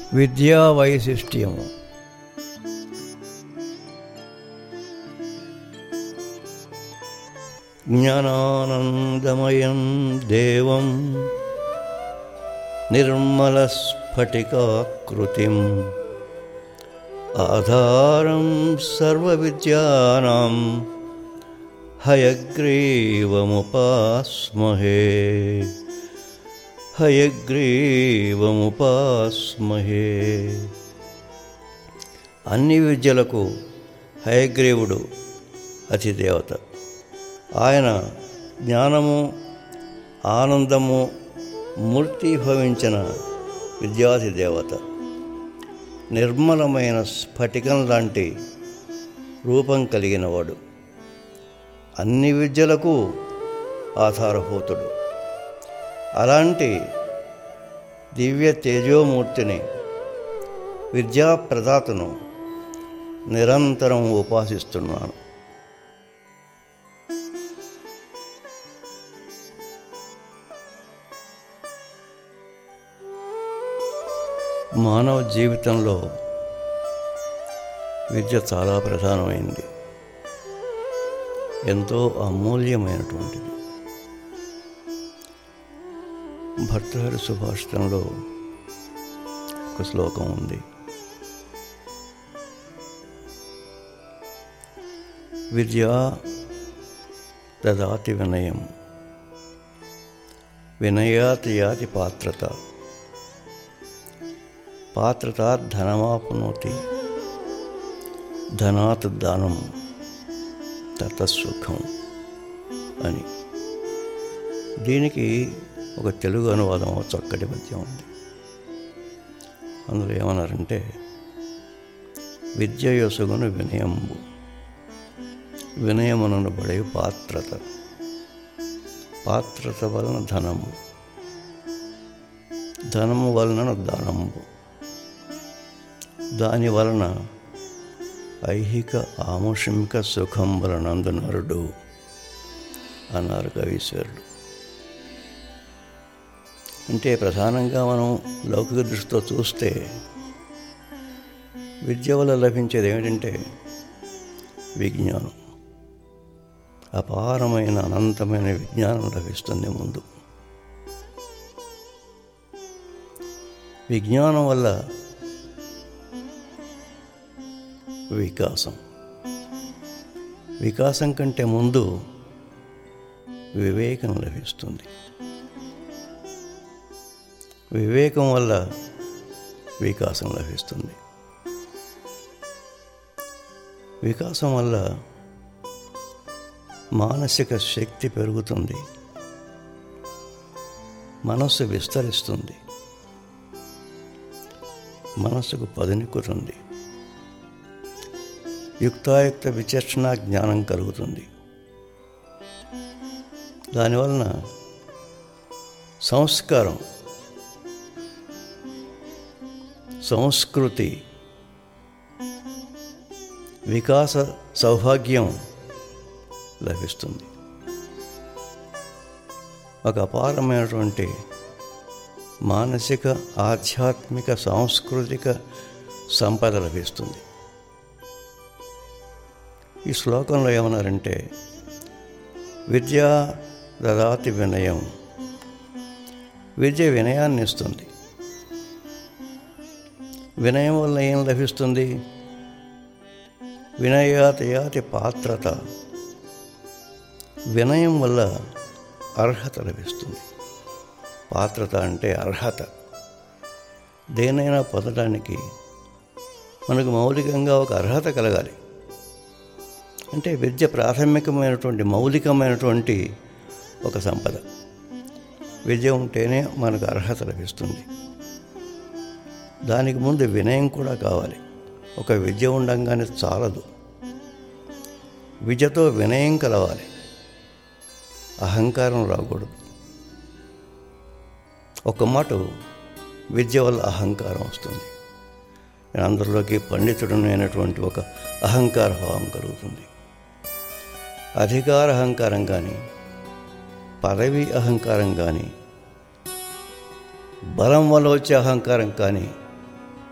విద్యా వైశిష్ట్యము జ్ఞానానందమయం దేవం నిర్మలస్ఫటికాకృతిం ఆధారం సర్వవిద్యానాం హయగ్రీవముపాస్మహే హయగ్రీవముపాస్మహే అన్ని విద్యలకు హయగ్రీవుడు అతిదేవత ఆయన జ్ఞానము ఆనందము మూర్తిభవించిన విద్యాధి దేవత నిర్మలమైన స్ఫటికం లాంటి రూపం కలిగినవాడు అన్ని విద్యలకు ఆధారభూతుడు అలాంటి దివ్య తేజోమూర్తిని విద్యాప్రదాతను నిరంతరం ఉపాసిస్తున్నాను మానవ జీవితంలో విద్య చాలా ప్రధానమైంది ఎంతో అమూల్యమైనటువంటిది భర్తహరి సుభాషితంలో ఒక శ్లోకం ఉంది విద్యా దదాతి వినయం వినయాతి యాతి పాత్రత పాత్రత ధనమాపునోతి ధనాత్ దానం తతసుఖం అని దీనికి ఒక తెలుగు అనువాదం ఒక చక్కటి పద్యం ఉంది అందులో ఏమన్నారంటే విద్య యొసుగును వినయంబు వినయమునబడే పాత్రత పాత్రత వలన ధనము ధనము వలన దానము దాని వలన ఐహిక ఆముషమిక సుఖం వలనందు నరుడు అన్నారు కవీశ్వరుడు అంటే ప్రధానంగా మనం లౌకిక దృష్టితో చూస్తే విద్య వల్ల లభించేది ఏమిటంటే విజ్ఞానం అపారమైన అనంతమైన విజ్ఞానం లభిస్తుంది ముందు విజ్ఞానం వల్ల వికాసం వికాసం కంటే ముందు వివేకం లభిస్తుంది వివేకం వల్ల వికాసం లభిస్తుంది వికాసం వల్ల మానసిక శక్తి పెరుగుతుంది మనస్సు విస్తరిస్తుంది మనస్సుకు పదునెక్కుతుంది యుక్తాయుక్త విచక్షణ జ్ఞానం కలుగుతుంది దానివలన సంస్కారం సంస్కృతి వికాస సౌభాగ్యం లభిస్తుంది ఒక అపారమైనటువంటి మానసిక ఆధ్యాత్మిక సాంస్కృతిక సంపద లభిస్తుంది ఈ శ్లోకంలో ఏమన్నారంటే విద్య దదాతి వినయం విద్య వినయాన్ని ఇస్తుంది వినయం వల్ల ఏం లభిస్తుంది వినయాతయాతి పాత్రత వినయం వల్ల అర్హత లభిస్తుంది పాత్రత అంటే అర్హత దేనైనా పొందడానికి మనకు మౌలికంగా ఒక అర్హత కలగాలి అంటే విద్య ప్రాథమికమైనటువంటి మౌలికమైనటువంటి ఒక సంపద విద్య ఉంటేనే మనకు అర్హత లభిస్తుంది దానికి ముందు వినయం కూడా కావాలి ఒక విద్య ఉండంగానే చాలదు విద్యతో వినయం కలవాలి అహంకారం రాకూడదు ఒక మాట విద్య వల్ల అహంకారం వస్తుంది నేను అందరిలోకి పండితుడనైనటువంటి ఒక అహంకార భావం కలుగుతుంది అధికార అహంకారం కానీ పదవి అహంకారం కానీ బలం వల్ల వచ్చే అహంకారం కానీ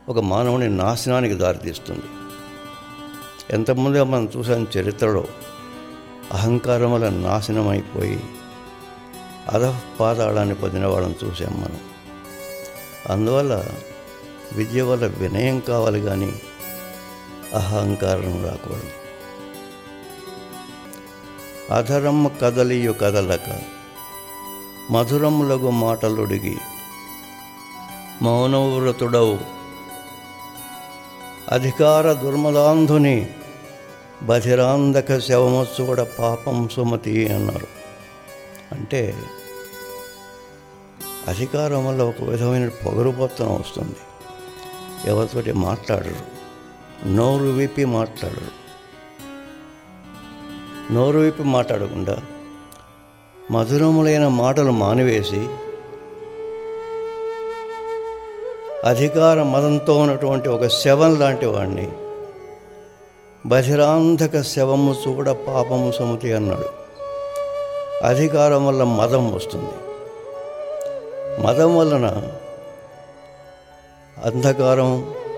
ఒక మానవుని నాశనానికి దారితీస్తుంది ఎంతమంది మనం చూసాం చరిత్రలో అహంకారం వల్ల నాశనం అయిపోయి అధపాతాళాన్ని పొందిన వాళ్ళని చూసాం మనం అందువల్ల విద్య వల్ల వినయం కావాలి కానీ అహంకారం రాకూడదు అధరం కదలియు కదలక మధురములగు మాటలుడిగి మౌనవ్రతుడవు అధికార దుర్మలాంధుని బధిరాంధక శవము చూడ పాపం సుమతి అన్నారు అంటే అధికారం వల్ల ఒక విధమైన పొగరుబొత్తనం వస్తుంది ఎవరితోటి మాట్లాడరు నోరు విప్పి మాట్లాడరు నోరు విప్పి మాట్లాడకుండా మధురములైన మాటలు మానివేసి అధికార మదంతో ఉన్నటువంటి ఒక శవం లాంటి వాడిని బధిరాంధక శవము చూడ పాపము సముతి అన్నాడు అధికారం వల్ల మదం వస్తుంది మదం వలన అంధకారం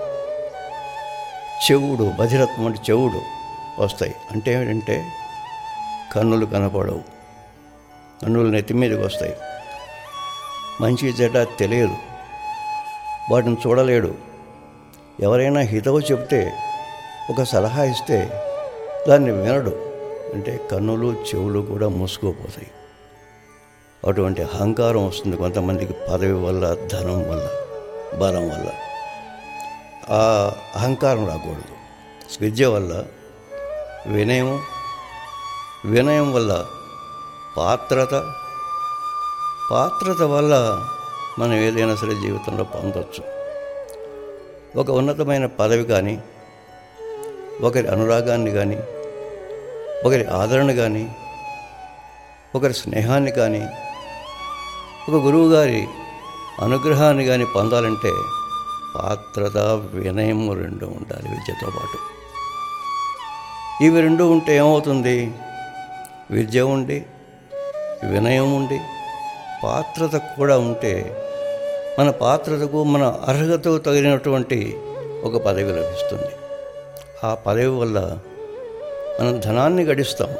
చెవుడు బధిరత్వం అంటే చెవుడు వస్తాయి అంటే ఏంటంటే కన్నులు కనపడవు కన్నులు నెత్తి మీదకి వస్తాయి మంచి చెడ్డ తెలియదు వాటిని చూడలేడు ఎవరైనా హితవు చెప్తే ఒక సలహా ఇస్తే దాన్ని వినడు అంటే కన్నులు చెవులు కూడా మూసుకోపోతాయి అటువంటి అహంకారం వస్తుంది కొంతమందికి పదవి వల్ల ధనం వల్ల బలం వల్ల ఆ అహంకారం రాకూడదు విద్య వల్ల వినయం వినయం వల్ల పాత్రత పాత్రత వల్ల మనం ఏదైనా సరే జీవితంలో పొందవచ్చు ఒక ఉన్నతమైన పదవి కానీ ఒకరి అనురాగాన్ని కానీ ఒకరి ఆదరణ కానీ ఒకరి స్నేహాన్ని కానీ ఒక గురువు గారి అనుగ్రహాన్ని కానీ పొందాలంటే పాత్రత వినయం రెండు ఉండాలి విద్యతో పాటు ఇవి రెండు ఉంటే ఏమవుతుంది విద్య ఉండి వినయం ఉండి పాత్రత కూడా ఉంటే మన పాత్రతకు మన అర్హతకు తగినటువంటి ఒక పదవి లభిస్తుంది ఆ పదవి వల్ల మనం ధనాన్ని గడిస్తాం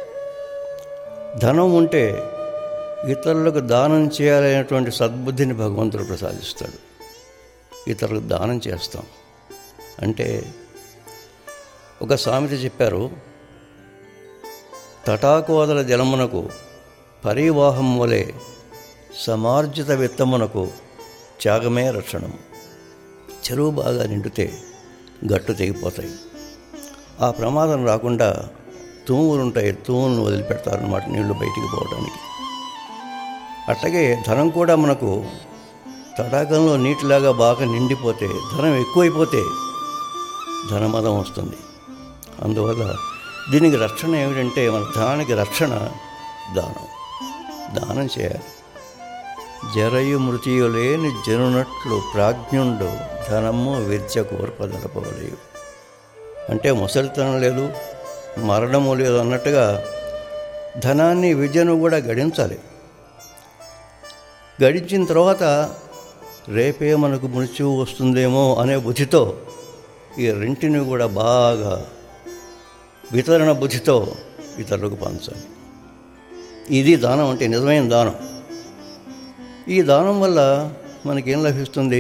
ధనం ఉంటే ఇతరులకు దానం చేయాలనేటువంటి సద్బుద్ధిని భగవంతుడు ప్రసాదిస్తాడు ఇతరులకు దానం చేస్తాం అంటే ఒక సామెత చెప్పారు తటాకోదల జలమునకు పరివాహం వలె సమార్జిత విత్తమునకు త్యాగమే రక్షణము చెరువు బాగా నిండితే గట్టు తెగిపోతాయి ఆ ప్రమాదం రాకుండా తూములు ఉంటాయి తూములను వదిలిపెడతారన్నమాట నీళ్లు బయటికి పోవడానికి అట్లాగే ధనం కూడా మనకు తటాకంలో నీటిలాగా బాగా నిండిపోతే ధనం ఎక్కువైపోతే ధనమదం వస్తుంది అందువల్ల దీనికి రక్షణ ఏమిటంటే మన ధనానికి రక్షణ దానం దానం చేయాలి జరయు మృతియు లేని జనునట్లు ప్రాజ్ఞుండు ధనము విద్య కోర్పదలపవలేవు అంటే ముసలితనం లేదు మరణము లేదు అన్నట్టుగా ధనాన్ని విద్యను కూడా గడించాలి గడించిన తర్వాత రేపే మనకు మృత్యువు వస్తుందేమో అనే బుద్ధితో ఈ రెంటిని కూడా బాగా వితరణ బుద్ధితో ఇతరులకు పంచాలి ఇది దానం అంటే నిజమైన దానం ఈ దానం వల్ల మనకేం లభిస్తుంది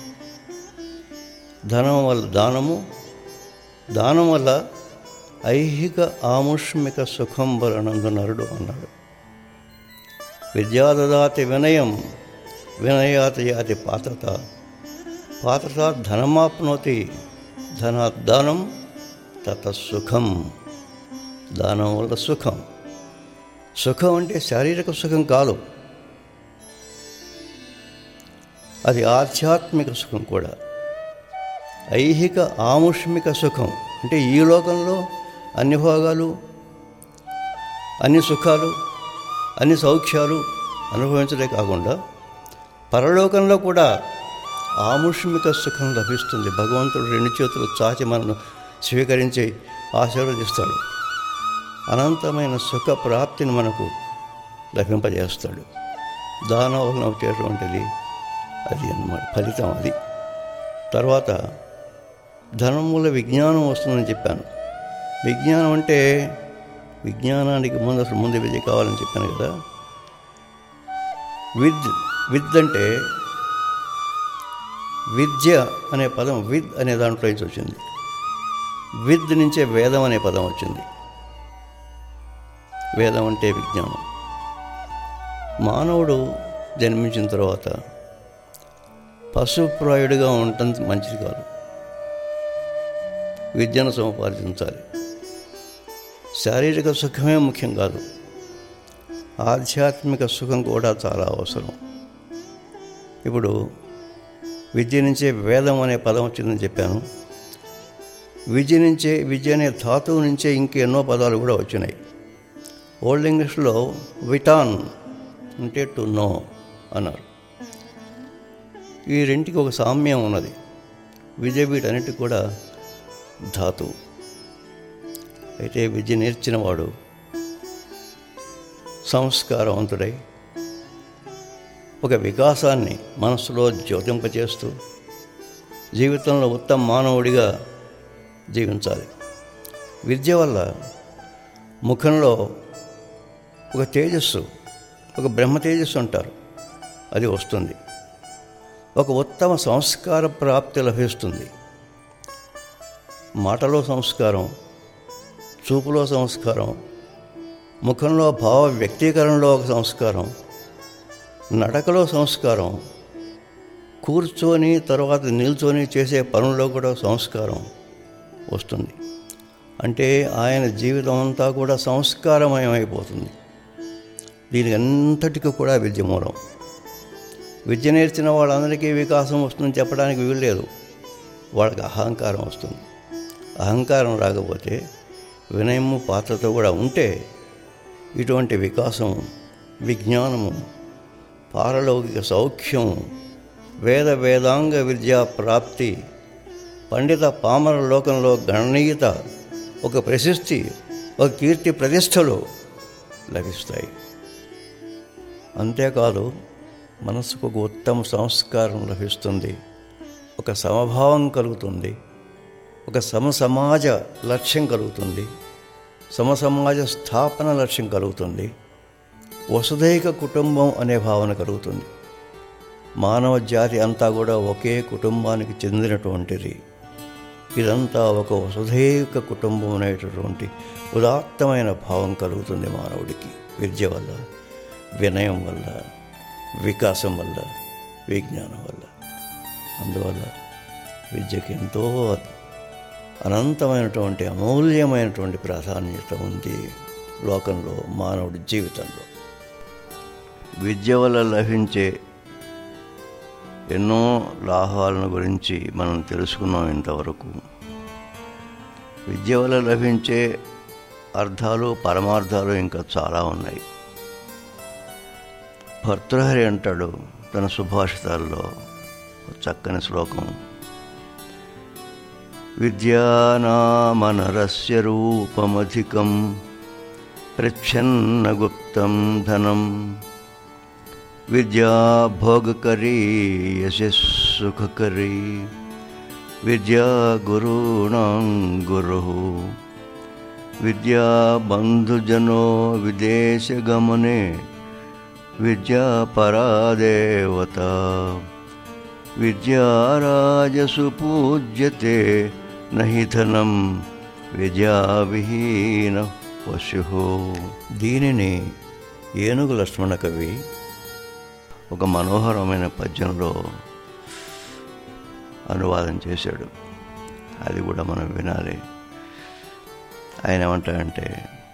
ధనం వల్ల దానము దానం వల్ల ఐహిక ఆముష్మిక సుఖం వలనందు నరుడు అన్నాడు విద్యాదదాతి వినయం వినయాత యాతి పాత్రత పాత్రత ధనమాప్నోతి ధనాదానం తత సుఖం దానం వల్ల సుఖం సుఖం అంటే శారీరక సుఖం కాదు అది ఆధ్యాత్మిక సుఖం కూడా ఐహిక ఆముష్మిక సుఖం అంటే ఈ లోకంలో అన్ని భోగాలు అన్ని సుఖాలు అన్ని సౌఖ్యాలు అనుభవించడే కాకుండా పరలోకంలో కూడా ఆముష్మిక సుఖం లభిస్తుంది భగవంతుడు రెండు చేతులు చాచి మనను స్వీకరించి ఆశీర్వదిస్తాడు అనంతమైన సుఖ ప్రాప్తిని మనకు లభింపజేస్తాడు దానం వలన వచ్చేటువంటిది అది అన్నమాట ఫలితం అది తర్వాత ధనం వల్ల విజ్ఞానం వస్తుందని చెప్పాను విజ్ఞానం అంటే విజ్ఞానానికి ముందు అసలు ముందు విద్య కావాలని చెప్పాను కదా విద్ విద్ అంటే విద్య అనే పదం విద్ అనే దాంట్లో నుంచి వచ్చింది విద్ నుంచే వేదం అనే పదం వచ్చింది వేదం అంటే విజ్ఞానం మానవుడు జన్మించిన తర్వాత పశుప్రాయుడిగా ఉండటం మంచిది కాదు విద్యను సముపార్జించాలి శారీరక సుఖమే ముఖ్యం కాదు ఆధ్యాత్మిక సుఖం కూడా చాలా అవసరం ఇప్పుడు విద్య నుంచే వేదం అనే పదం వచ్చిందని చెప్పాను విద్య నుంచే విద్య అనే ధాతువు నుంచే ఇంకెన్నో పదాలు కూడా వచ్చినాయి ఓల్డ్ ఇంగ్లీష్లో విటాన్ అంటే టు నో అన్నారు ఈ రెంటికి ఒక సామ్యం ఉన్నది విద్య వీటన్నిటికి కూడా ధాతువు అయితే విద్య నేర్చినవాడు సంస్కారవంతుడై ఒక వికాసాన్ని మనసులో జ్యోతింపచేస్తూ జీవితంలో ఉత్తమ మానవుడిగా జీవించాలి విద్య వల్ల ముఖంలో ఒక తేజస్సు ఒక బ్రహ్మ తేజస్సు అంటారు అది వస్తుంది ఒక ఉత్తమ సంస్కార ప్రాప్తి లభిస్తుంది మాటలో సంస్కారం చూపులో సంస్కారం ముఖంలో భావ వ్యక్తీకరణలో ఒక సంస్కారం నడకలో సంస్కారం కూర్చొని తర్వాత నిల్చొని చేసే పనుల్లో కూడా సంస్కారం వస్తుంది అంటే ఆయన జీవితం అంతా కూడా సంస్కారమయమైపోతుంది దీనికి అంతటికి కూడా విద్య మూలం విద్య నేర్చిన వాళ్ళందరికీ వికాసం వస్తుందని చెప్పడానికి వీల్లేదు వాళ్ళకి అహంకారం వస్తుంది అహంకారం రాకపోతే వినయము పాత్రతో కూడా ఉంటే ఇటువంటి వికాసం విజ్ఞానము పారలౌకిక సౌఖ్యం వేద వేదాంగ విద్యా ప్రాప్తి పండిత పామర లోకంలో గణనీయత ఒక ప్రశస్తి ఒక కీర్తి ప్రతిష్టలు లభిస్తాయి అంతేకాదు మనసుకు ఒక ఉత్తమ సంస్కారం లభిస్తుంది ఒక సమభావం కలుగుతుంది ఒక సమసమాజ లక్ష్యం కలుగుతుంది సమసమాజ స్థాపన లక్ష్యం కలుగుతుంది వసుదైక కుటుంబం అనే భావన కలుగుతుంది మానవ జాతి అంతా కూడా ఒకే కుటుంబానికి చెందినటువంటిది ఇదంతా ఒక వసుదైక కుటుంబం అనేటటువంటి ఉదాత్తమైన భావం కలుగుతుంది మానవుడికి విద్య వల్ల వినయం వల్ల వికాసం వల్ల విజ్ఞానం వల్ల అందువల్ల విద్యకి ఎంతో అనంతమైనటువంటి అమూల్యమైనటువంటి ప్రాధాన్యత ఉంది లోకంలో మానవుడి జీవితంలో విద్య వల్ల లభించే ఎన్నో లాభాలను గురించి మనం తెలుసుకున్నాం ఇంతవరకు విద్య వల్ల లభించే అర్థాలు పరమార్థాలు ఇంకా చాలా ఉన్నాయి భర్తృహరి అంటాడు తన సుభాషితాల్లో చక్కని శ్లోకం విద్యానామనరస్య రూపమధికం ప్రచ్ఛన్నగుప్తం ధనం విద్యా భోగకరీ యశస్సుఖకరీ విద్యా గురూణాం గురు విద్యా బంధుజనో విదేశగమనే విద్యా పరాదేవత విద్యారాజసు పూజ్యతే నహి ధనం విద్యావిహీన పశు దీనిని ఏనుగు లక్ష్మణ కవి ఒక మనోహరమైన పద్యంలో అనువాదం చేశాడు అది కూడా మనం వినాలి ఆయన ఏమంటాడంటే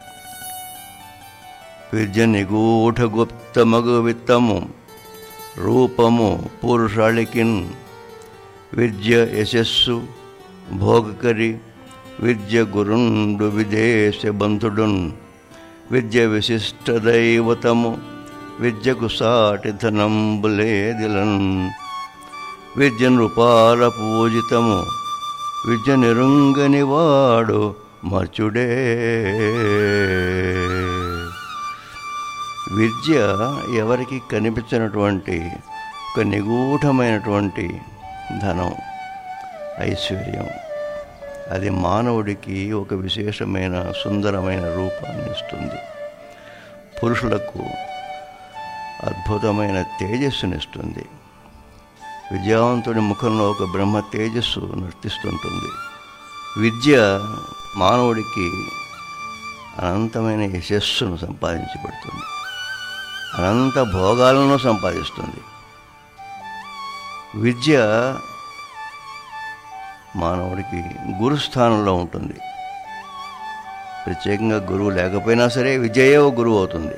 విద్య నిగూఢ గుప్తమగు విత్తము రూపము పురుషాళికిన్ విద్య యశస్సు భోగకరి విద్య గురుండు విదేశ బంధుడున్ విద్య విశిష్ట దైవతము విద్యకు సాటి ధనంబులేదిలన్ విద్య నృపాల పూజితము విద్య నిరుంగని వాడు మర్చుడే విద్య ఎవరికి కనిపించినటువంటి ఒక నిగూఢమైనటువంటి ధనం ఐశ్వర్యం అది మానవుడికి ఒక విశేషమైన సుందరమైన రూపాన్ని ఇస్తుంది పురుషులకు అద్భుతమైన తేజస్సునిస్తుంది విద్యావంతుడి ముఖంలో ఒక బ్రహ్మ తేజస్సు నర్తిస్తుంటుంది విద్య మానవుడికి అనంతమైన యశస్సును సంపాదించబడుతుంది అనంత భోగాలను సంపాదిస్తుంది విద్య మానవుడికి గురుస్థానంలో ఉంటుంది ప్రత్యేకంగా గురువు లేకపోయినా సరే విద్యయే ఒక గురువు అవుతుంది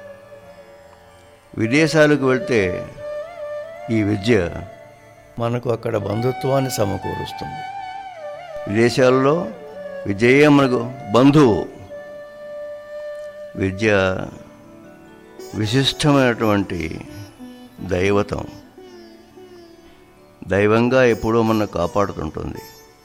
విదేశాలకు వెళ్తే ఈ విద్య మనకు అక్కడ బంధుత్వాన్ని సమకూరుస్తుంది విదేశాల్లో విద్యయే మనకు బంధువు విద్య విశిష్టమైనటువంటి దైవతం దైవంగా ఎప్పుడూ మన కాపాడుతుంటుంది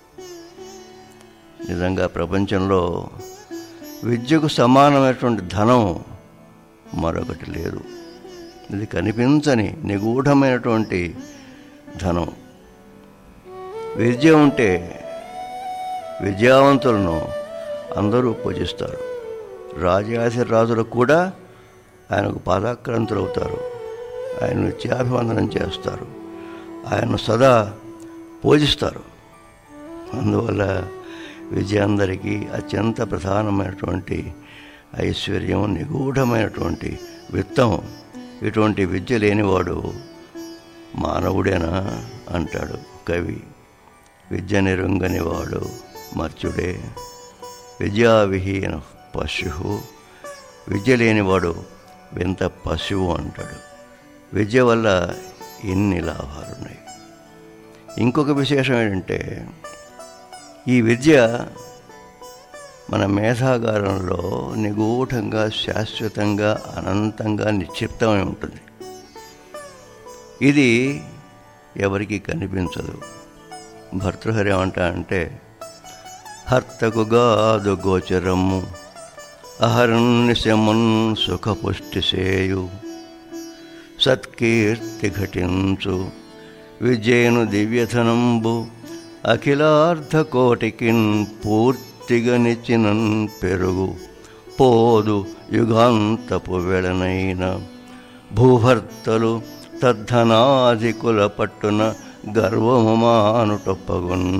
నిజంగా ప్రపంచంలో విద్యకు సమానమైనటువంటి ధనం మరొకటి లేదు ఇది కనిపించని నిగూఢమైనటువంటి ధనం విద్య ఉంటే విద్యావంతులను అందరూ పూజిస్తారు రాజాసి రాజులు కూడా ఆయనకు పాదాక్రాంతులు అవుతారు ఆయన నిత్యాభివందనం చేస్తారు ఆయన సదా పూజిస్తారు అందువల్ల విద్య అందరికీ అత్యంత ప్రధానమైనటువంటి ఐశ్వర్యం నిగూఢమైనటువంటి విత్తం ఇటువంటి విద్య లేనివాడు మానవుడేనా అంటాడు కవి విద్య నిరుంగని వాడు మర్చుడే విద్యావిహీన పశువు విద్య లేనివాడు వింత పశువు అంటాడు విద్య వల్ల ఎన్ని లాభాలున్నాయి ఇంకొక విశేషం ఏంటంటే ఈ విద్య మన మేధాగారంలో నిగూఢంగా శాశ్వతంగా అనంతంగా నిక్షిప్తమై ఉంటుంది ఇది ఎవరికి కనిపించదు భర్తృహరి ఏమంటా అంటే హర్తకు గాదు గోచరము అహర్నిశమున్ సుఖపుష్టి సేయు సత్కీర్తి ఘటించు విజయను దివ్యధనంబు అఖిలార్ధకోటికిన్ పూర్తిగా నిచ్చినన్ పెరుగు పోదు యుగాంతపు వెళనైన భూభర్తలు తద్ధనాధికుల పట్టున గర్వము మానుటొప్పగున్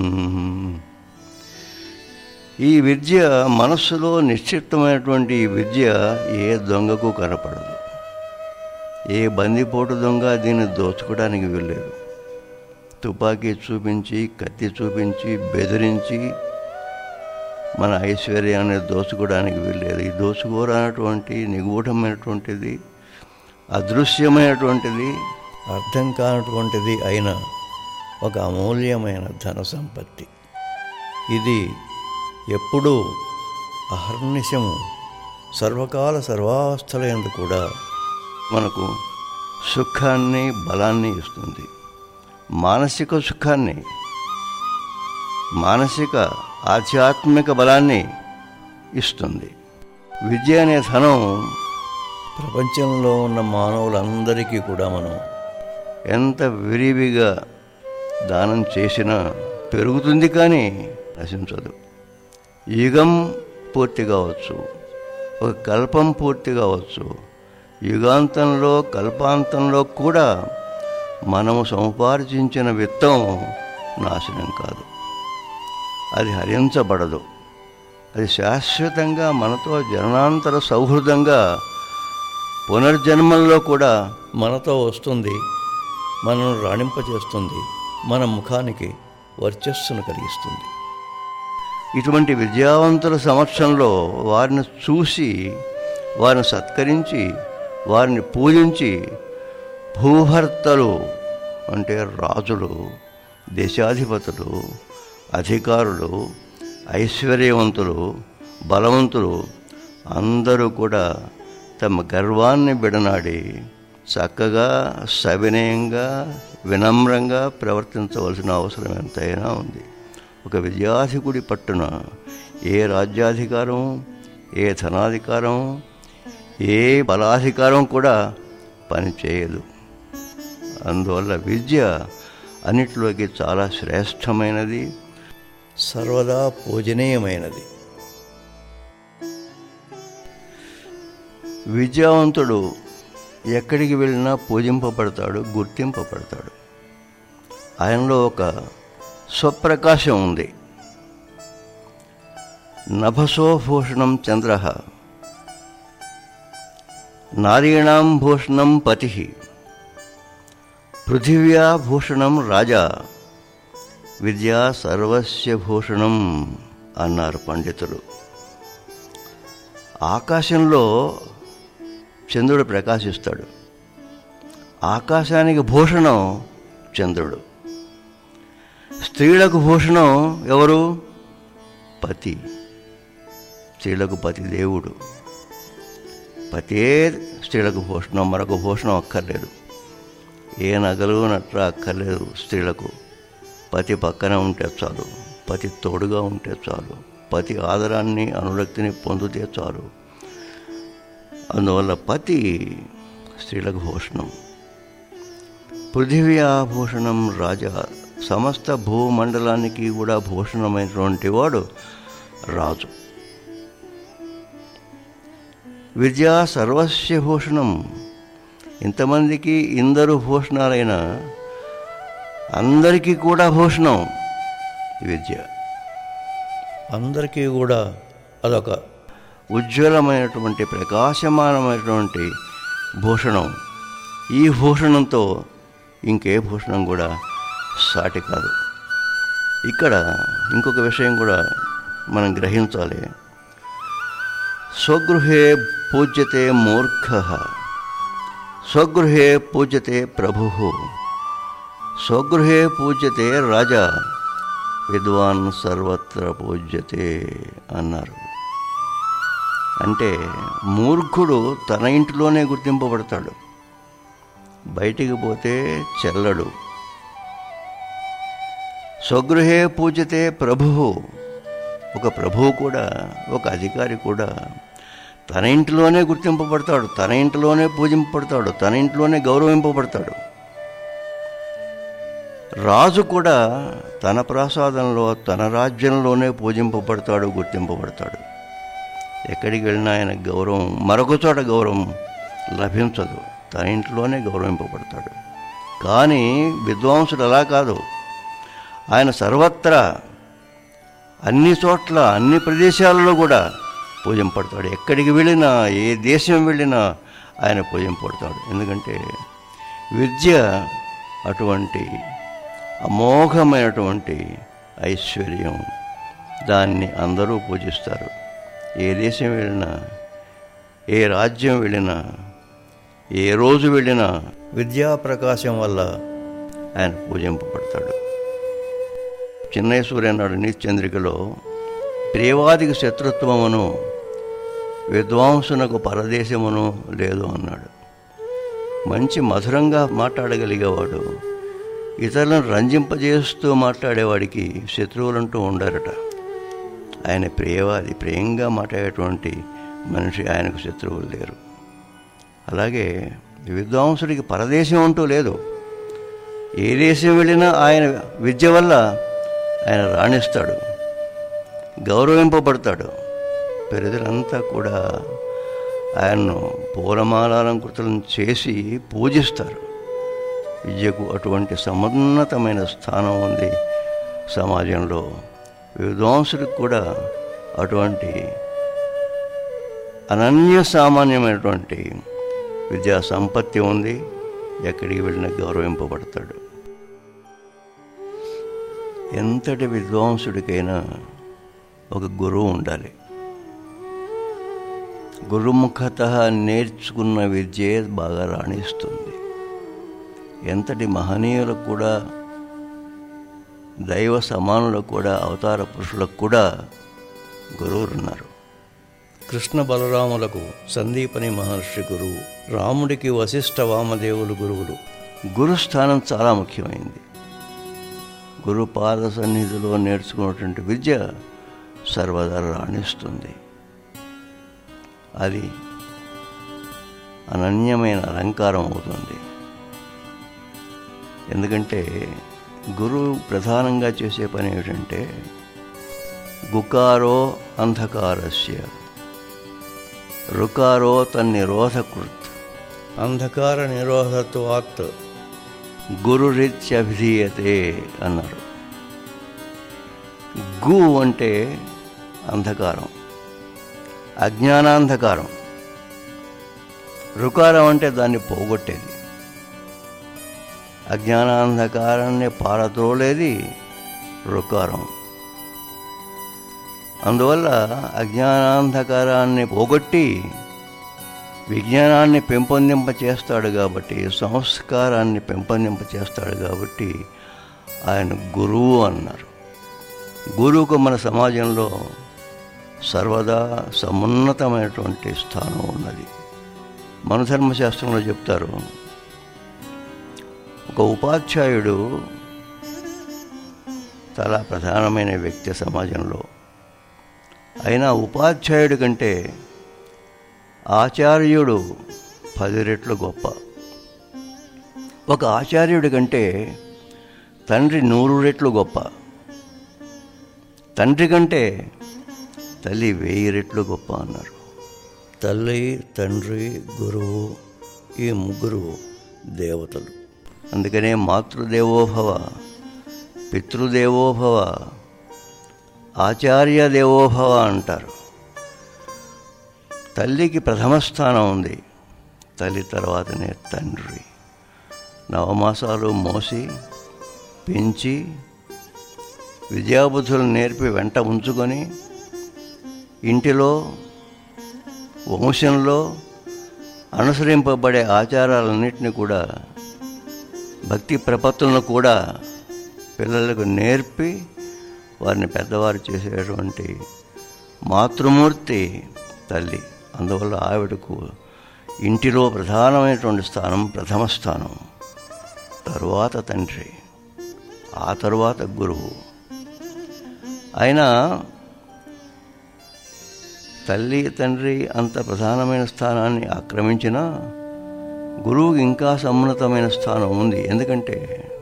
ఈ విద్య మనస్సులో నిశ్చితమైనటువంటి ఈ విద్య ఏ దొంగకు కనపడదు ఏ బందిపోటు దొంగ దీన్ని దోచుకోవడానికి వెళ్ళలేదు తుపాకీ చూపించి కత్తి చూపించి బెదిరించి మన ఐశ్వర్యాన్ని దోచుకోవడానికి వీల్లేదు ఈ దోచుకోరనటువంటి నిగూఢమైనటువంటిది అదృశ్యమైనటువంటిది అర్థం కానటువంటిది అయిన ఒక అమూల్యమైన ధన సంపత్తి ఇది ఎప్పుడూ అహర్నిశము సర్వకాల సర్వావస్థలందు కూడా మనకు సుఖాన్ని బలాన్ని ఇస్తుంది మానసిక సుఖాన్ని మానసిక ఆధ్యాత్మిక బలాన్ని ఇస్తుంది విద్య అనే ధనం ప్రపంచంలో ఉన్న మానవులందరికీ కూడా మనం ఎంత విరివిగా దానం చేసినా పెరుగుతుంది కానీ నశించదు యుగం పూర్తి కావచ్చు ఒక కల్పం పూర్తి కావచ్చు యుగాంతంలో కల్పాంతంలో కూడా మనము సముపార్జించిన విత్తం నాశనం కాదు అది హరించబడదు అది శాశ్వతంగా మనతో జననాంతర సౌహృదంగా పునర్జన్మల్లో కూడా మనతో వస్తుంది మనను రాణింపచేస్తుంది మన ముఖానికి వర్చస్సును కలిగిస్తుంది ఇటువంటి విద్యావంతుల సమక్షంలో వారిని చూసి వారిని సత్కరించి వారిని పూజించి భూభర్తలు అంటే రాజులు దేశాధిపతులు అధికారులు ఐశ్వర్యవంతులు బలవంతులు అందరూ కూడా తమ గర్వాన్ని బిడనాడి చక్కగా సవినయంగా వినమ్రంగా ప్రవర్తించవలసిన అవసరం ఎంతైనా ఉంది ఒక విద్యాధికుడి పట్టున ఏ రాజ్యాధికారం ఏ ధనాధికారం ఏ బలాధికారం కూడా పనిచేయదు అందువల్ల విద్య అన్నిటిలోకి చాలా శ్రేష్టమైనది సర్వదా పూజనీయమైనది విద్యావంతుడు ఎక్కడికి వెళ్ళినా పూజింపబడతాడు గుర్తింపబడతాడు ఆయనలో ఒక స్వప్రకాశం ఉంది నభసోభూషణం చంద్ర నారీణాం భూషణం పతి పృథివ్యా భూషణం రాజా విద్యా సర్వస్య భూషణం అన్నారు పండితులు ఆకాశంలో చంద్రుడు ప్రకాశిస్తాడు ఆకాశానికి భూషణం చంద్రుడు స్త్రీలకు భూషణం ఎవరు పతి స్త్రీలకు పతి దేవుడు పతే స్త్రీలకు భూషణం మరొక భూషణం అక్కర్లేదు ఏ నగలు నట్ర అక్కర్లేదు స్త్రీలకు పతి పక్కన ఉంటే చాలు పతి తోడుగా ఉంటే చాలు పతి ఆదరాన్ని అనురక్తిని పొందితే చాలు అందువల్ల పతి స్త్రీలకు భూషణం పృథివీ ఆభూషణం రాజా సమస్త భూమండలానికి కూడా భూషణమైనటువంటి వాడు రాజు విద్యా సర్వస్య భూషణం ఇంతమందికి ఇందరు భూషణాలైన అందరికీ కూడా భూషణం విద్య అందరికీ కూడా అదొక ఉజ్వలమైనటువంటి ప్రకాశమానమైనటువంటి భూషణం ఈ భూషణంతో ఇంకే భూషణం కూడా సాటి కాదు ఇక్కడ ఇంకొక విషయం కూడా మనం గ్రహించాలి స్వగృహే పూజ్యతే మూర్ఖ స్వగృహే పూజ్యతే ప్రభు స్వగృహే పూజ్యతే రాజా విద్వాన్ సర్వత్ర పూజ్యతే అన్నారు అంటే మూర్ఖుడు తన ఇంటిలోనే గుర్తింపబడతాడు బయటికి పోతే చెల్లడు స్వగృహే పూజతే ప్రభువు ఒక ప్రభువు కూడా ఒక అధికారి కూడా తన ఇంటిలోనే గుర్తింపబడతాడు తన ఇంటిలోనే పూజింపబడతాడు తన ఇంట్లోనే గౌరవింపబడతాడు రాజు కూడా తన ప్రసాదంలో తన రాజ్యంలోనే పూజింపబడతాడు గుర్తింపబడతాడు ఎక్కడికి వెళ్ళినా ఆయన గౌరవం మరొక చోట గౌరవం లభించదు తన ఇంట్లోనే గౌరవింపబడతాడు కానీ విద్వాంసుడు అలా కాదు ఆయన సర్వత్రా అన్ని చోట్ల అన్ని ప్రదేశాలలో కూడా పూజింపడతాడు ఎక్కడికి వెళ్ళినా ఏ దేశం వెళ్ళినా ఆయన పూజింపడతాడు ఎందుకంటే విద్య అటువంటి అమోఘమైనటువంటి ఐశ్వర్యం దాన్ని అందరూ పూజిస్తారు ఏ దేశం వెళ్ళినా ఏ రాజ్యం వెళ్ళినా ఏ రోజు వెళ్ళినా విద్యా ప్రకాశం వల్ల ఆయన పూజింపబడతాడు చిన్నయ్య సూర్య నాడు నీచంద్రికలో ప్రియవాదికి శత్రుత్వమును విద్వాంసునకు పరదేశమును లేదు అన్నాడు మంచి మధురంగా మాట్లాడగలిగేవాడు ఇతరులను రంజింపజేస్తూ మాట్లాడేవాడికి శత్రువులంటూ ఉండరట ఆయన ప్రియవాది ప్రియంగా మాట్లాడేటువంటి మనిషి ఆయనకు శత్రువులు లేరు అలాగే విద్వాంసుడికి పరదేశం అంటూ లేదు ఏ దేశం వెళ్ళినా ఆయన విద్య వల్ల ఆయన రాణిస్తాడు గౌరవింపబడతాడు ప్రజలంతా కూడా ఆయన్ను పూలమాలంకృతులను చేసి పూజిస్తారు విద్యకు అటువంటి సమున్నతమైన స్థానం ఉంది సమాజంలో విద్వాంసుడికి కూడా అటువంటి అనన్య సామాన్యమైనటువంటి విద్యా సంపత్తి ఉంది ఎక్కడికి వెళ్ళినా గౌరవింపబడతాడు ఎంతటి విద్వాంసుడికైనా ఒక గురువు ఉండాలి గురుముఖత నేర్చుకున్న విద్యే బాగా రాణిస్తుంది ఎంతటి మహనీయులకు కూడా దైవ సమానులకు కూడా అవతార పురుషులకు కూడా గురువులు ఉన్నారు కృష్ణ బలరాములకు సందీపని మహర్షి గురువు రాముడికి వశిష్ఠ వామదేవులు గురువులు గురుస్థానం చాలా ముఖ్యమైంది గురుపాద సన్నిధిలో నేర్చుకున్నటువంటి విద్య సర్వదా రాణిస్తుంది అది అనన్యమైన అలంకారం అవుతుంది ఎందుకంటే గురువు ప్రధానంగా చేసే పని ఏమిటంటే గుకారో అంధకారస్య రుకారో తన్నిరోధకృత్ అంధకార నిరోధత్వాత్ గురురీత్యభిధీయతే అన్నారు గు అంటే అంధకారం అజ్ఞానాంధకారం రుకారం అంటే దాన్ని పోగొట్టేది అజ్ఞానాంధకారాన్ని పారద్రోలేది రుకారం అందువల్ల అజ్ఞానాంధకారాన్ని పోగొట్టి విజ్ఞానాన్ని పెంపొందింప చేస్తాడు కాబట్టి సంస్కారాన్ని పెంపొందింప చేస్తాడు కాబట్టి ఆయన గురువు అన్నారు గురువుకు మన సమాజంలో సర్వదా సమున్నతమైనటువంటి స్థానం ఉన్నది మన ధర్మశాస్త్రంలో చెప్తారు ఒక ఉపాధ్యాయుడు చాలా ప్రధానమైన వ్యక్తి సమాజంలో అయినా ఉపాధ్యాయుడి కంటే ఆచార్యుడు పది రెట్లు గొప్ప ఒక ఆచార్యుడి కంటే తండ్రి నూరు రెట్లు గొప్ప తండ్రి కంటే తల్లి వెయ్యి రెట్లు గొప్ప అన్నారు తల్లి తండ్రి గురువు ఈ ముగ్గురు దేవతలు అందుకనే మాతృదేవోభవ పితృదేవోభవ ఆచార్య దేవోభవ అంటారు తల్లికి ప్రథమ స్థానం ఉంది తల్లి తర్వాతనే తండ్రి నవమాసాలు మోసి పెంచి విద్యాబుద్ధులు నేర్పి వెంట ఉంచుకొని ఇంటిలో వంశంలో అనుసరింపబడే ఆచారాలన్నింటినీ కూడా భక్తి ప్రపత్తులను కూడా పిల్లలకు నేర్పి వారిని పెద్దవారు చేసేటువంటి మాతృమూర్తి తల్లి అందువల్ల ఆవిడకు ఇంటిలో ప్రధానమైనటువంటి స్థానం ప్రథమ స్థానం తరువాత తండ్రి ఆ తరువాత గురువు అయినా తల్లి తండ్రి అంత ప్రధానమైన స్థానాన్ని ఆక్రమించిన గురువుకి ఇంకా సమున్నతమైన స్థానం ఉంది ఎందుకంటే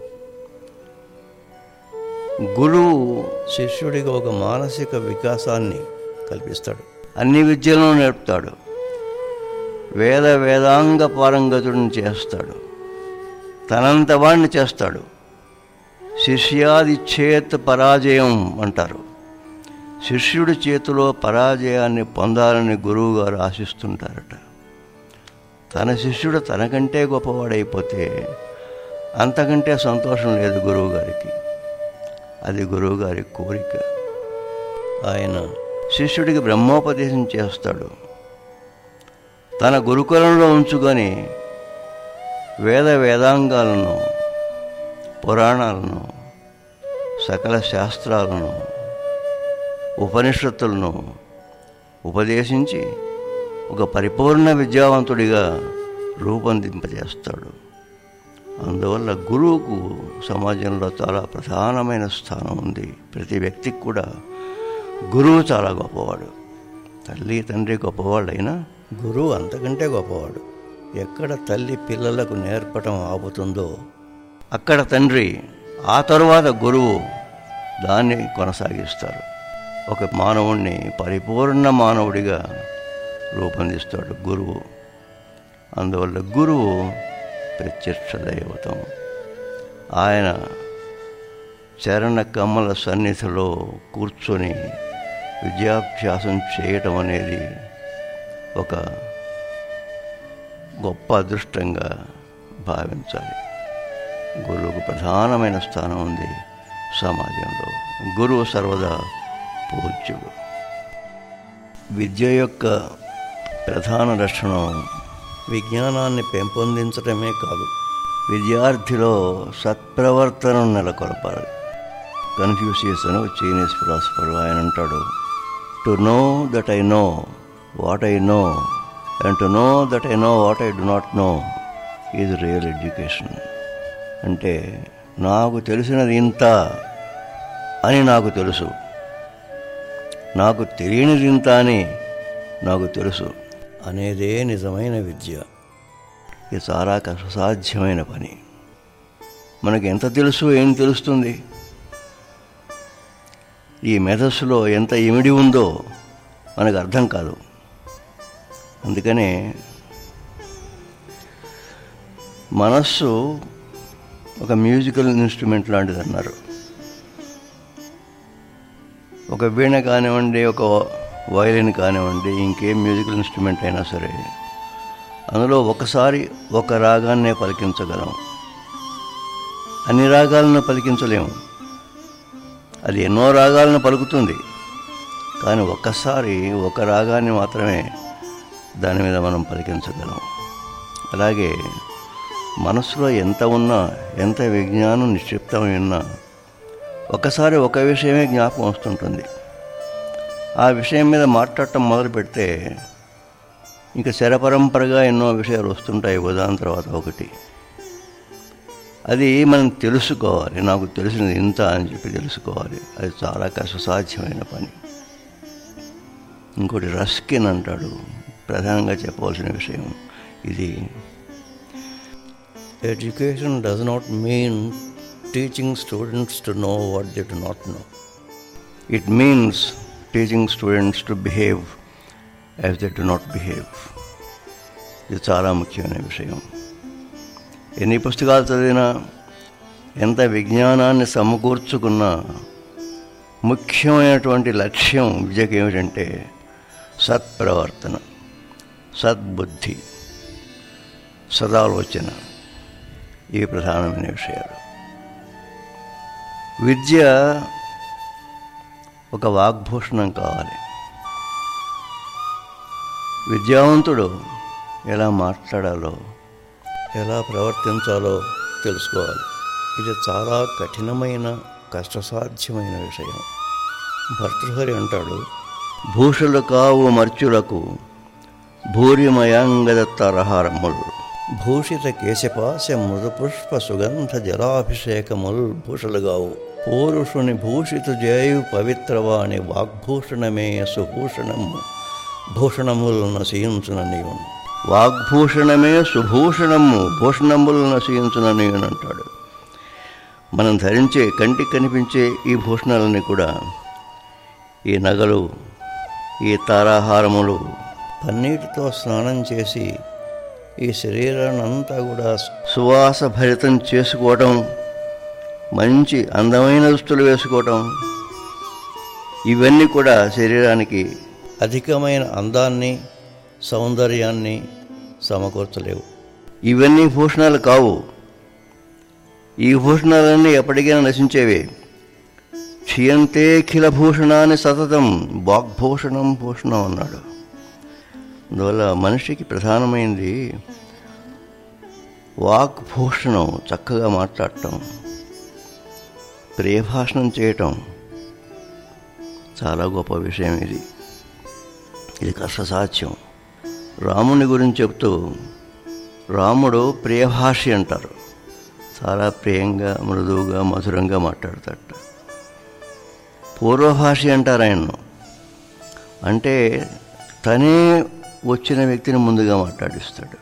గురువు శిష్యుడికి ఒక మానసిక వికాసాన్ని కల్పిస్తాడు అన్ని విద్యలను నేర్పుతాడు వేద వేదాంగ పారంగతుడిని చేస్తాడు తనంత వాడిని చేస్తాడు శిష్యాదిచ్చేత్ పరాజయం అంటారు శిష్యుడి చేతిలో పరాజయాన్ని పొందాలని గురువుగారు ఆశిస్తుంటారట తన శిష్యుడు తనకంటే గొప్పవాడైపోతే అంతకంటే సంతోషం లేదు గురువుగారికి అది గురువుగారి కోరిక ఆయన శిష్యుడికి బ్రహ్మోపదేశం చేస్తాడు తన గురుకులంలో ఉంచుకొని వేద వేదాంగాలను పురాణాలను సకల శాస్త్రాలను ఉపనిషత్తులను ఉపదేశించి ఒక పరిపూర్ణ విద్యావంతుడిగా రూపొందింపజేస్తాడు అందువల్ల గురువుకు సమాజంలో చాలా ప్రధానమైన స్థానం ఉంది ప్రతి వ్యక్తికి కూడా గురువు చాలా గొప్పవాడు తల్లి తండ్రి గొప్పవాళ్ళైనా గురువు అంతకంటే గొప్పవాడు ఎక్కడ తల్లి పిల్లలకు నేర్పటం ఆపుతుందో అక్కడ తండ్రి ఆ తరువాత గురువు దాన్ని కొనసాగిస్తారు ఒక మానవుణ్ణి పరిపూర్ణ మానవుడిగా రూపొందిస్తాడు గురువు అందువల్ల గురువు ప్రత్యక్ష దైవతం ఆయన చరణ కమ్మల సన్నిధిలో కూర్చొని విద్యాభ్యాసం చేయటం అనేది ఒక గొప్ప అదృష్టంగా భావించాలి గురువుకు ప్రధానమైన స్థానం ఉంది సమాజంలో గురువు సర్వదా పూజ్యుడు విద్య యొక్క ప్రధాన లక్షణం విజ్ఞానాన్ని పెంపొందించటమే కాదు విద్యార్థిలో సత్ప్రవర్తనం నెలకొల్పాలి కన్ఫ్యూసియస్ అని ఒక చైనీస్ ఫిలాసఫర్ ఆయన అంటాడు to know that I know what I know and to know that I know what I do not know is real education అంటే నాకు తెలిసినది ఇంత అని నాకు తెలుసు నాకు తెలియనిది ఇంత అని నాకు తెలుసు మనకి ఎంత తెలుసు ఏం తెలుస్తుంది ఈ మేధస్సులో ఎంత ఇమిడి ఉందో మనకు అర్థం కాదు అందుకనే మనస్సు ఒక మ్యూజికల్ ఇన్స్ట్రుమెంట్ లాంటిది అన్నారు ఒక వీణ కానివ్వండి ఒక వయలిన్ కానివ్వండి ఇంకేం మ్యూజికల్ ఇన్స్ట్రుమెంట్ అయినా సరే అందులో ఒకసారి ఒక రాగాన్నే పలికించగలం అన్ని రాగాలను పలికించలేము అది ఎన్నో రాగాలను పలుకుతుంది కానీ ఒక్కసారి ఒక రాగాన్ని మాత్రమే దాని మీద మనం పలికించగలం అలాగే మనసులో ఎంత ఉన్నా ఎంత విజ్ఞానం నిక్షిప్తమై ఉన్నా ఒకసారి ఒక విషయమే జ్ఞాపకం వస్తుంటుంది ఆ విషయం మీద మాట్లాడటం మొదలు పెడితే ఇంకా శరపరంపరగా ఎన్నో విషయాలు వస్తుంటాయి ఉదాహరణ తర్వాత ఒకటి అది మనం తెలుసుకోవాలి నాకు తెలిసినది ఇంత అని చెప్పి తెలుసుకోవాలి అది చాలా కష్టసాధ్యమైన పని ఇంకోటి రస్కిన్ అంటాడు ప్రధానంగా చెప్పవలసిన విషయం ఇది Education does not mean teaching students to know what they do not know. It means teaching students to behave as they do not behave ఇది చాలా ముఖ్యమైన విషయం ఎన్ని పుస్తకాలు చదివినా ఎంత విజ్ఞానాన్ని సమకూర్చుకున్నా ముఖ్యమైనటువంటి లక్ష్యం విద్యకి ఏమిటంటే సత్ప్రవర్తన సద్బుద్ధి సదాలోచన ఇవి ప్రధానమైన విషయాలు విద్య ఒక వాగ్భూషణం కావాలి విద్యావంతుడు ఎలా మాట్లాడాలో ఎలా ప్రవర్తించాలో తెలుసుకోవాలి ఇది చాలా కఠినమైన కష్టసాధ్యమైన విషయం భర్తృహరి అంటాడు భూషులు కావు మర్చులకు భూరిమయాంగదత్తరహారములు భూషిత కేశపాశ మృదుపుష్ప సుగంధ జలాభిషేకముల్ భూషలుగావు పూరుషుని భూషిత జయు పవిత్రవాణి వాగ్భూషణమే సుభూషణము భూషణములు నశయించున నీవు వాగ్భూషణమే సుభూషణము భూషణములను నశించునని అంటాడు మనం ధరించే కంటికి కనిపించే ఈ భూషణాలన్నీ కూడా ఈ నగలు ఈ తారాహారములు పన్నీటితో స్నానం చేసి ఈ శరీరాన్ని అంతా కూడా సువాస భరితం చేసుకోవటం మంచి అందమైన దుస్తులు వేసుకోవటం ఇవన్నీ కూడా శరీరానికి అధికమైన అందాన్ని సౌందర్యాన్ని సమకూర్చలేవు ఇవన్నీ భూషణాలు కావు ఈ భూషణాలన్నీ ఎప్పటికైనా నశించేవే క్షీయంతే ఖిల భూషణాన్ని సతతం వాగ్భూషణం భూషణం అన్నాడు అందువల్ల మనిషికి ప్రధానమైనది వాగ్భూషణం చక్కగా మాట్లాడటం ప్రియభాషణం చేయటం చాలా గొప్ప విషయం ఇది ఇది కష్టసాధ్యం రాముని గురించి చెప్తూ రాముడు ప్రియభాషి అంటారు చాలా ప్రియంగా మృదువుగా మధురంగా మాట్లాడతాడట పూర్వభాషి అంటారు ఆయన్ను అంటే తనే వచ్చిన వ్యక్తిని ముందుగా మాట్లాడిస్తాడు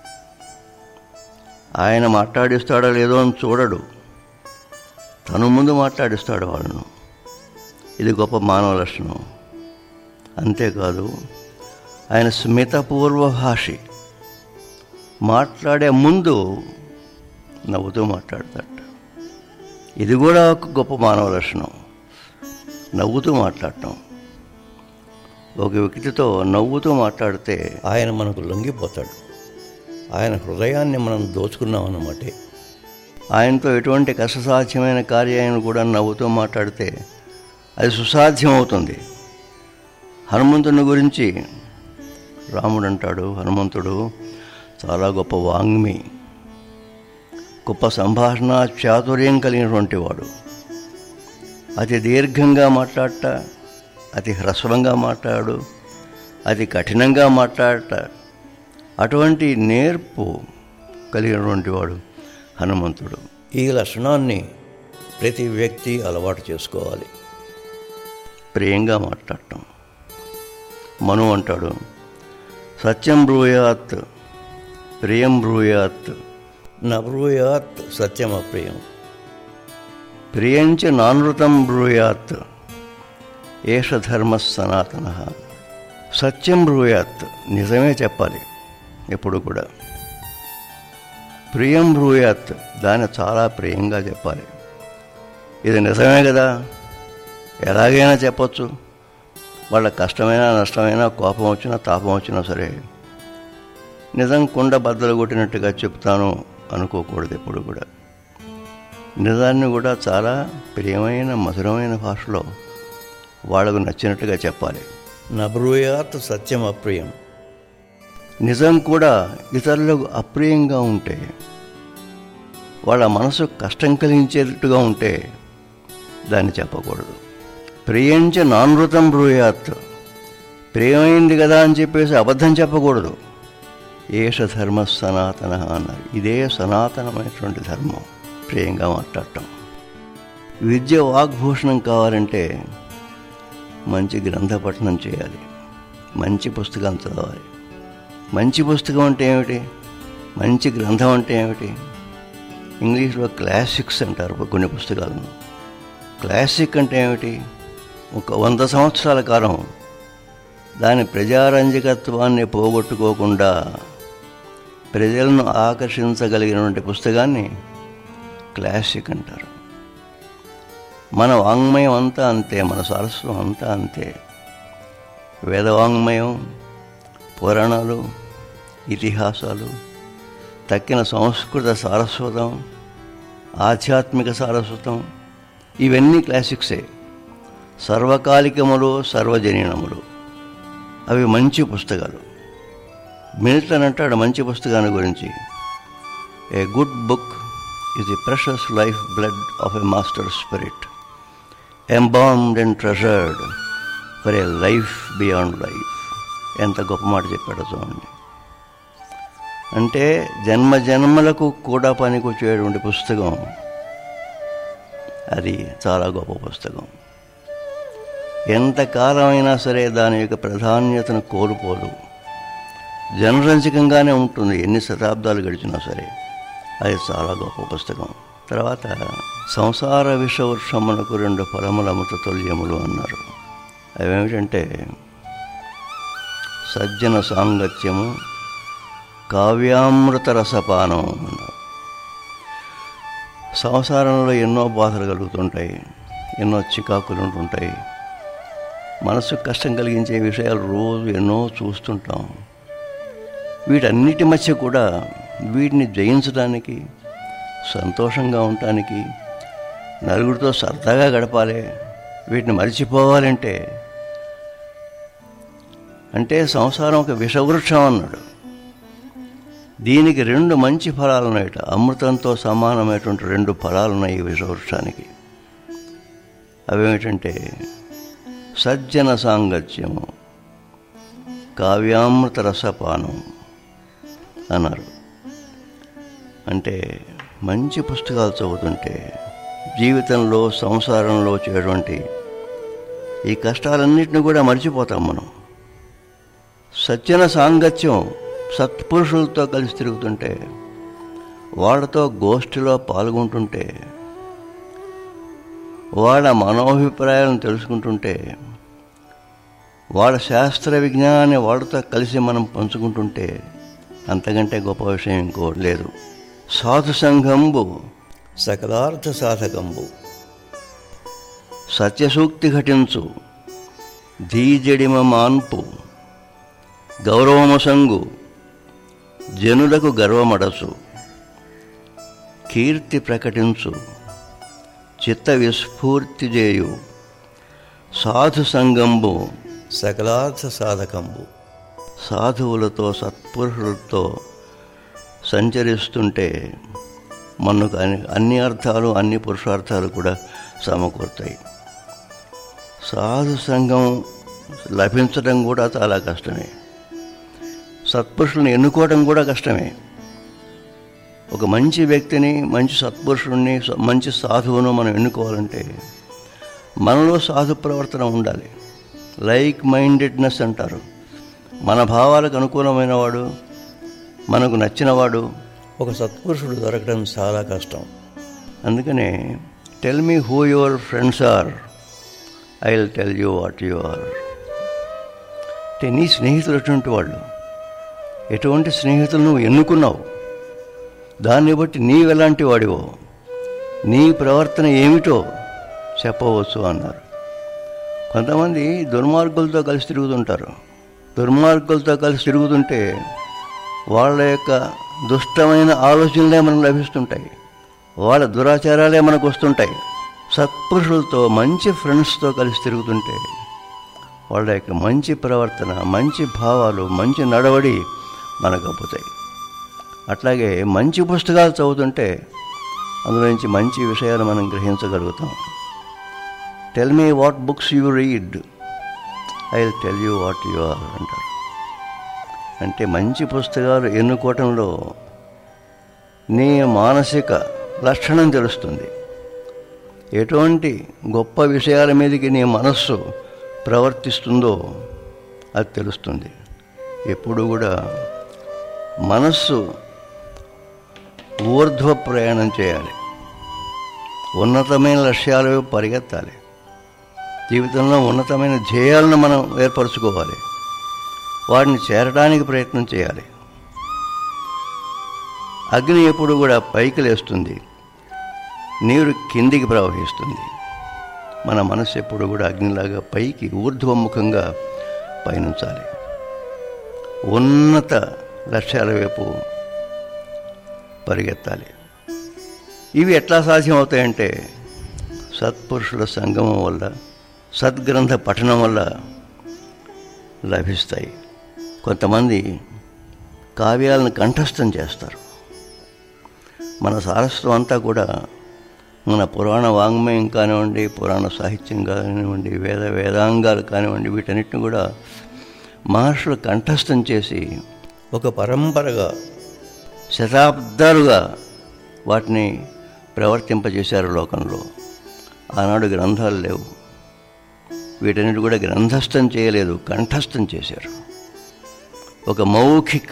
ఆయన మాట్లాడిస్తాడో లేదో అని చూడడు తను ముందు మాట్లాడిస్తాడు వాళ్ళను ఇది గొప్ప మానవ లక్షణం అంతేకాదు ఆయన స్మితపూర్వ భాషి మాట్లాడే ముందు నవ్వుతూ మాట్లాడతాడు ఇది కూడా ఒక గొప్ప మానవ లక్షణం నవ్వుతూ మాట్లాడటం ఒక వ్యక్తితో నవ్వుతూ మాట్లాడితే ఆయన మనకు లొంగిపోతాడు ఆయన హృదయాన్ని మనం దోచుకున్నాం అన్నమాటే ఆయనతో ఎటువంటి కష్టసాధ్యమైన కార్యాన్ని కూడా నవ్వుతూ మాట్లాడితే అది సుసాధ్యం అవుతుంది హనుమంతుని గురించి రాముడు అంటాడు హనుమంతుడు చాలా గొప్ప వాంగ్మి గొప్ప సంభాషణ చాతుర్యం కలిగినటువంటి వాడు అతి దీర్ఘంగా మాట్లాడట అతి హ్రస్వంగా మాట్లాడు అతి కఠినంగా మాట్లాడట అటువంటి నేర్పు కలిగినటువంటి వాడు హనుమంతుడు ఈ లక్షణాన్ని ప్రతి వ్యక్తి అలవాటు చేసుకోవాలి ప్రియంగా మాట్లాడటం మను అంటాడు సత్యం బ్రూయాత్ ప్రియం బ్రూయాత్ నబ్రూయాత్ సత్యమప్రియం ప్రియంచ నానృతం బ్రూయాత్ ఏష ధర్మ సనాతన సత్యం బ్రూయాత్ నిజమే చెప్పాలి ఎప్పుడు కూడా ప్రియం బ్రూయాత్ దాన్ని చాలా ప్రియంగా చెప్పాలి ఇది నిజమే కదా ఎలాగైనా చెప్పొచ్చు వాళ్ళ కష్టమైనా నష్టమైనా కోపం వచ్చినా తాపం వచ్చినా సరే నిజం కుండ బద్దలు కొట్టినట్టుగా చెప్తాను అనుకోకూడదు ఎప్పుడు కూడా నిజాన్ని కూడా చాలా ప్రియమైన మధురమైన భాషలో వాళ్ళకు నచ్చినట్టుగా చెప్పాలి నబ్రూయాత్ సత్యం అప్రియం నిజం కూడా ఇతరులకు అప్రియంగా ఉంటే వాళ్ళ మనసు కష్టం కలిగించేటట్టుగా ఉంటే దాన్ని చెప్పకూడదు ప్రియంచ నానృతం బ్రూయాత్ ప్రియమైంది కదా అని చెప్పేసి అబద్ధం చెప్పకూడదు ఏష ధర్మ సనాతన అన్నారు ఇదే సనాతనమైనటువంటి ధర్మం ప్రియంగా మాట్లాడటం విద్య వాగ్భూషణం కావాలంటే మంచి గ్రంథ పఠనం చేయాలి మంచి పుస్తకం చదవాలి మంచి పుస్తకం అంటే ఏమిటి మంచి గ్రంథం అంటే ఏమిటి ఇంగ్లీష్లో క్లాసిక్స్ అంటారు కొన్ని పుస్తకాలను క్లాసిక్ అంటే ఏమిటి ఒక వంద సంవత్సరాల కాలం దాని ప్రజారంజకత్వాన్ని పోగొట్టుకోకుండా ప్రజలను ఆకర్షించగలిగినటువంటి పుస్తకాన్ని క్లాసిక్ అంటారు మన వాంగ్మయం అంతా అంతే మన సరస్వం అంతా అంతే వేదవాంగ్మయం పురాణాలు ఇతిహాసాలు తక్కిన సంస్కృత సారస్వతం ఆధ్యాత్మిక సారస్వతం ఇవన్నీ క్లాసిక్సే సర్వకాలికములు సర్వజనీనములు అవి మంచి పుస్తకాలు మిల్టన్ అంటాడు మంచి పుస్తకాన్ని గురించి a good book is the precious life blood of a master spirit embalmed and treasured for a life beyond life ఎంత గొప్ప మాట చెప్పాడో చూడండి అంటే జన్మ జన్మలకు కూడా పనికొచ్చేటువంటి పుస్తకం అది చాలా గొప్ప పుస్తకం ఎంతకాలమైనా సరే దాని యొక్క ప్రాధాన్యతను కోల్పోదు జనరంజకంగానే ఉంటుంది ఎన్ని శతాబ్దాలు గడిచినా సరే అది చాలా గొప్ప పుస్తకం తర్వాత సంసార విషవృక్షమునకు రెండు ఫలముల అమృత తుల్యములు అన్నారు అవేమిటంటే సజ్జన సాంగత్యము కావ్యామృత రసపానం అన్నారు సంసారంలో ఎన్నో బాధలు కలుగుతుంటాయి ఎన్నో చికాకులు ఉంటుంటాయి మనసుకు కష్టం కలిగించే విషయాలు రోజు ఎన్నో చూస్తుంటాం వీటన్నిటి మధ్య కూడా వీటిని జయించడానికి సంతోషంగా ఉండటానికి నలుగురితో సరదాగా గడపాలి వీటిని మర్చిపోవాలంటే అంటే సంసారం ఒక విషవృక్షం అన్నాడు దీనికి రెండు మంచి ఫలాలు ఉన్నాయట అమృతంతో సమానమైనటువంటి రెండు ఫలాలు ఉన్నాయి ఈ విషవృక్షానికి అవేమిటంటే సజ్జన సాంగత్యము కావ్యామృత రసపానం అన్నారు అంటే మంచి పుస్తకాలు చదువుతుంటే జీవితంలో సంసారంలో చేయటువంటి ఈ కష్టాలన్నింటినీ కూడా మర్చిపోతాం మనం సజ్జన సాంగత్యం సత్పురుషులతో కలిసి తిరుగుతుంటే వాళ్ళతో గోష్ఠిలో పాల్గొంటుంటే వాళ్ళ మనోభిప్రాయాలను తెలుసుకుంటుంటే వాళ్ళ శాస్త్ర విజ్ఞానాన్ని వాళ్ళతో కలిసి మనం పంచుకుంటుంటే అంతకంటే గొప్ప విషయం ఇంకో లేదు సాధు సంఘంబు సకలార్థ సాధకంబు సత్యసూక్తి ఘటించు ధీజడిమ మాన్పు గౌరవము సంగు జనులకు గర్వమడచు కీర్తి ప్రకటించు చిత్త విస్ఫూర్తి చేయు సాధు సంగంబు సకలార్థ సాధకంబు సాధువులతో సత్పురుషులతో సంచరిస్తుంటే మనకు అన్ని అన్ని అర్థాలు అన్ని పురుషార్థాలు కూడా సమకూరుతాయి సాధు సంఘం లభించడం కూడా చాలా కష్టమే సత్పురుషులను ఎన్నుకోవడం కూడా కష్టమే ఒక మంచి వ్యక్తిని మంచి సత్పురుషుడిని స- మంచి సాధువును మనం ఎన్నుకోవాలంటే మనలో సాధు ప్రవర్తన ఉండాలి లైక్ మైండెడ్నెస్ అంటారు మన భావాలకు అనుకూలమైన వాడు మనకు నచ్చినవాడు ఒక సత్పురుషుడు దొరకడం చాలా కష్టం అందుకనే tell me who your friends are I will tell you what you are అంటే నీ స్నేహితులు ఎటువంటి వాళ్ళు ఎటువంటి స్నేహితులు నువ్వు ఎన్నుకున్నావు దాన్ని బట్టి నీవెలాంటి వాడివో నీ ప్రవర్తన ఏమిటో చెప్పవచ్చు అన్నారు కొంతమంది దుర్మార్గులతో కలిసి తిరుగుతుంటారు దుర్మార్గులతో కలిసి తిరుగుతుంటే వాళ్ళ యొక్క దుష్టమైన ఆలోచనలే మనకు లభిస్తుంటాయి వాళ్ళ దురాచారాలే మనకు వస్తుంటాయి సత్పురుషులతో మంచి ఫ్రెండ్స్తో కలిసి తిరుగుతుంటే వాళ్ళ యొక్క మంచి ప్రవర్తన మంచి భావాలు మంచి నడవడి మనకు అబ్బుతాయి అట్లాగే మంచి పుస్తకాలు చదువుతుంటే అందులో నుంచి మంచి విషయాలు మనం గ్రహించగలుగుతాం tell me what books you read I will tell you what you are అంటారు అంటే మంచి పుస్తకాలు ఎన్నుకోవటంలో నీ మానసిక లక్షణం తెలుస్తుంది ఎటువంటి గొప్ప విషయాల మీదకి నీ మనస్సు ప్రవర్తిస్తుందో అది తెలుస్తుంది ఎప్పుడు కూడా మనస్సు ఊర్ధ్వ ప్రయాణం చేయాలి ఉన్నతమైన లక్ష్యాలు పరిగెత్తాలి జీవితంలో ఉన్నతమైన ధ్యేయాలను మనం ఏర్పరచుకోవాలి వాటిని చేరడానికి ప్రయత్నం చేయాలి అగ్ని ఎప్పుడు కూడా పైకి లేస్తుంది నీరు కిందికి ప్రవహిస్తుంది మన మనసు ఎప్పుడు కూడా అగ్నిలాగా పైకి ఊర్ధ్వముఖంగా పయనించాలి ఉన్నత లక్ష్యాల వైపు పరిగెత్తాలి ఇవి ఎట్లా సాధ్యం అవుతాయంటే సత్పురుషుల సంగమం వల్ల సద్గ్రంథ పఠనం వల్ల లభిస్తాయి కొంతమంది కావ్యాలను కంఠస్థం చేస్తారు మన సారస్వం అంతా కూడా మన పురాణ వాంగ్మయం కానివ్వండి పురాణ సాహిత్యం కానివ్వండి వేద వేదాంగాలు కానివ్వండి వీటన్నిటిని కూడా మహర్షులు కంఠస్థం చేసి ఒక పరంపరగా శతాబ్దాలుగా వాటిని ప్రవర్తింపజేశారు లోకంలో ఆనాడు గ్రంథాలు లేవు వీటన్నిటి కూడా గ్రంథస్థం చేయలేదు కంఠస్థం చేశారు ఒక మౌఖిక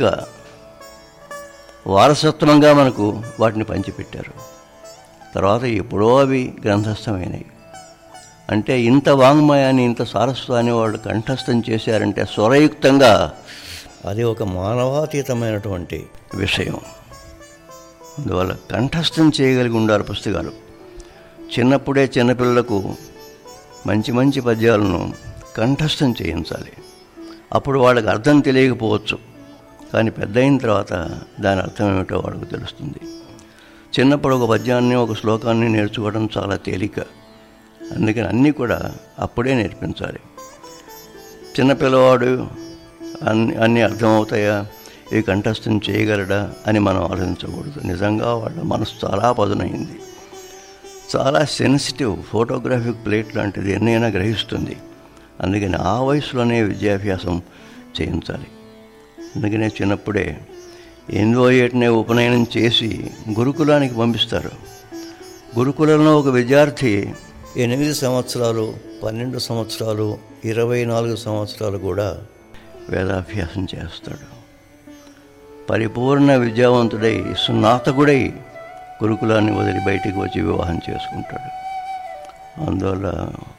వారసత్వంగా మనకు వాటిని పంచిపెట్టారు తర్వాత ఎప్పుడో అవి గ్రంథస్థమైనవి అంటే ఇంత వాంగ్మయాన్ని ఇంత సారస్వాన్ని వాళ్ళు కంఠస్థం చేశారంటే స్వరయుక్తంగా అది ఒక మానవాతీతమైనటువంటి విషయం అందువల్ల కంఠస్థం చేయగలిగి ఉండాలి పుస్తకాలు చిన్నప్పుడే చిన్నపిల్లలకు మంచి మంచి పద్యాలను కంఠస్థం చేయించాలి అప్పుడు వాళ్ళకి అర్థం తెలియకపోవచ్చు కానీ పెద్ద అయిన తర్వాత దాని అర్థం ఏమిటో వాళ్ళకు తెలుస్తుంది చిన్నప్పుడు ఒక పద్యాన్ని ఒక శ్లోకాన్ని నేర్చుకోవడం చాలా తేలిక అందుకని అన్నీ కూడా అప్పుడే నేర్పించాలి చిన్నపిల్లవాడు అన్ని అన్నీ అర్థమవుతాయా ఇవి కంఠస్థం చేయగలడా అని మనం ఆలోచించకూడదు నిజంగా వాళ్ళ మనసు చాలా పదునైంది చాలా సెన్సిటివ్ ఫోటోగ్రాఫిక్ ప్లేట్ లాంటిది ఎన్నైనా గ్రహిస్తుంది అందుకని ఆ వయసులోనే విద్యాభ్యాసం చేయించాలి అందుకనే చిన్నప్పుడే ఎనిమిదో ఏటనే ఉపనయనం చేసి గురుకులానికి పంపిస్తారు గురుకులంలో ఒక విద్యార్థి ఎనిమిది సంవత్సరాలు పన్నెండు సంవత్సరాలు ఇరవై నాలుగు సంవత్సరాలు కూడా వేదాభ్యాసం చేస్తాడు పరిపూర్ణ విద్యావంతుడై స్నాతకుడై గురుకులాన్ని వదిలి బయటికి వచ్చి వివాహం చేసుకుంటాడు అందువల్ల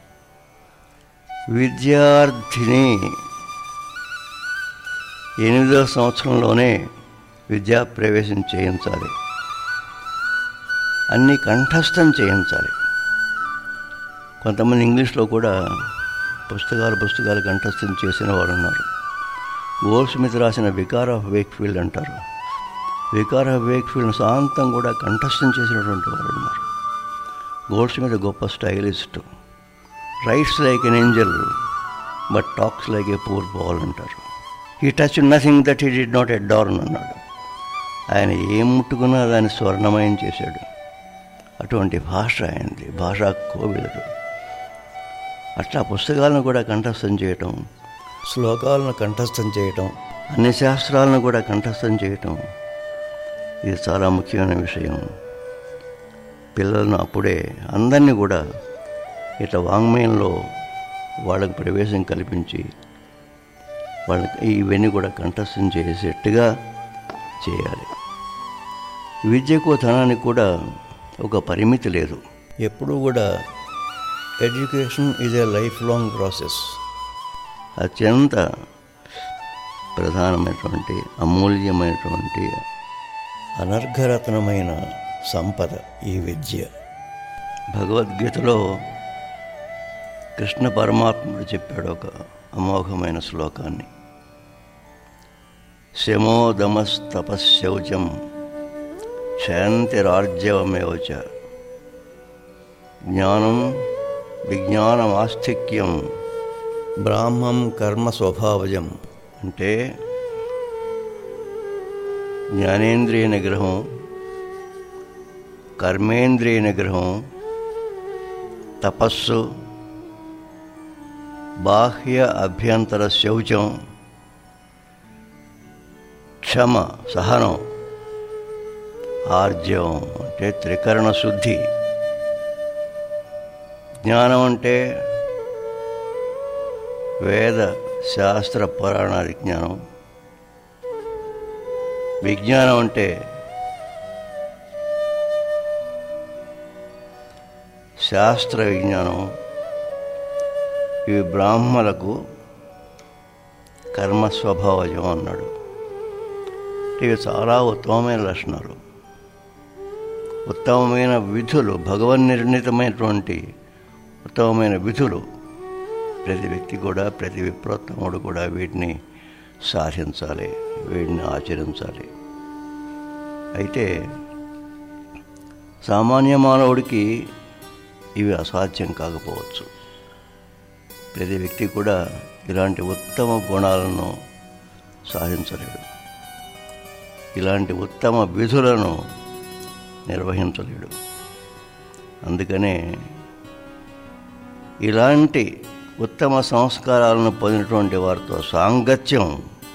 విద్యార్థిని ఎనిమిదవ సంవత్సరంలోనే విద్యా ప్రవేశం చేయించాలి అన్నీ కంఠస్థం చేయించాలి కొంతమంది ఇంగ్లీష్లో కూడా పుస్తకాలు పుస్తకాలు కంఠస్థం చేసిన వారు ఉన్నారు గోల్డ్ స్మిత్ రాసిన వికార్ ఆఫ్ వేక్ఫీల్డ్ అంటారు వికార్ ఆఫ్ వేక్ఫీల్డ్ శాంతం కూడా కంఠస్థం చేసినటువంటి వారు ఉన్నారు గోల్డ్ స్మిత్ గొప్ప stylist writes like an angel but talks like a poor Poll అంటారు he touch nothing that he did not adorn అన్నాడు ఆయన ఏం ముట్టుకున్నా దాన్ని స్వర్ణమయం చేశాడు అటువంటి భాష ఆయనది భాషా కోవిదుడు అట్లా పుస్తకాలను కూడా కంఠస్థం చేయటం శ్లోకాలను కంఠస్థం చేయటం అన్ని శాస్త్రాలను కూడా కంఠస్థం చేయటం ఇది చాలా ముఖ్యమైన విషయం పిల్లలను అప్పుడే అందరినీ కూడా ఇట్లా వాంగ్మయంలో వాళ్ళకు ప్రవేశం కల్పించి వాళ్ళకి ఇవన్నీ కూడా కంఠస్థం చేసేట్టుగా చేయాలి విద్యకు ధనానికి కూడా ఒక పరిమితి లేదు ఎప్పుడూ కూడా education is a life long process అత్యంత ప్రధానమైనటువంటి అమూల్యమైనటువంటి అనర్ఘరత్నమైన సంపద ఈ విద్య భగవద్గీతలో కృష్ణ పరమాత్ముడు చెప్పాడు ఒక అమోఘమైన శ్లోకాన్ని శమోదమస్తపశౌచం శాంతిరార్జవమేవచ జ్ఞానం విజ్ఞానమాస్తిక్యం బ్రాహ్మం కర్మ స్వభావజం అంటే జ్ఞానేంద్రియ నిగ్రహం కర్మేంద్రియ నిగ్రహం తపస్సు బాహ్య అభ్యంతర శౌచం క్షమ సహనం ఆర్జవం అంటే త్రికరణ శుద్ధి జ్ఞానం అంటే వేద శాస్త్ర పురాణాది జ్ఞానం విజ్ఞానం అంటే శాస్త్ర విజ్ఞానం ఇవి బ్రాహ్మలకు కర్మ స్వభావజం అన్నాడు ఇవి చాలా ఉత్తమమైన లక్షణాలు ఉత్తమమైన విధులు భగవన్ నిర్ణీతమైనటువంటి ఉత్తమమైన విధులు ప్రతి వ్యక్తి కూడా ప్రతి విప్రోత్తముడు కూడా వీటిని సాధించాలి వీటిని ఆచరించాలి అయితే సామాన్య మానవుడికి ఇవి అసాధ్యం కాకపోవచ్చు ప్రతి వ్యక్తి కూడా ఇలాంటి ఉత్తమ గుణాలను సాధించలేడు ఇలాంటి ఉత్తమ విధులను నిర్వహించలేడు అందుకనే ఇలాంటి ఉత్తమ సంస్కారాలను పొందినటువంటి వారితో సాంగత్యం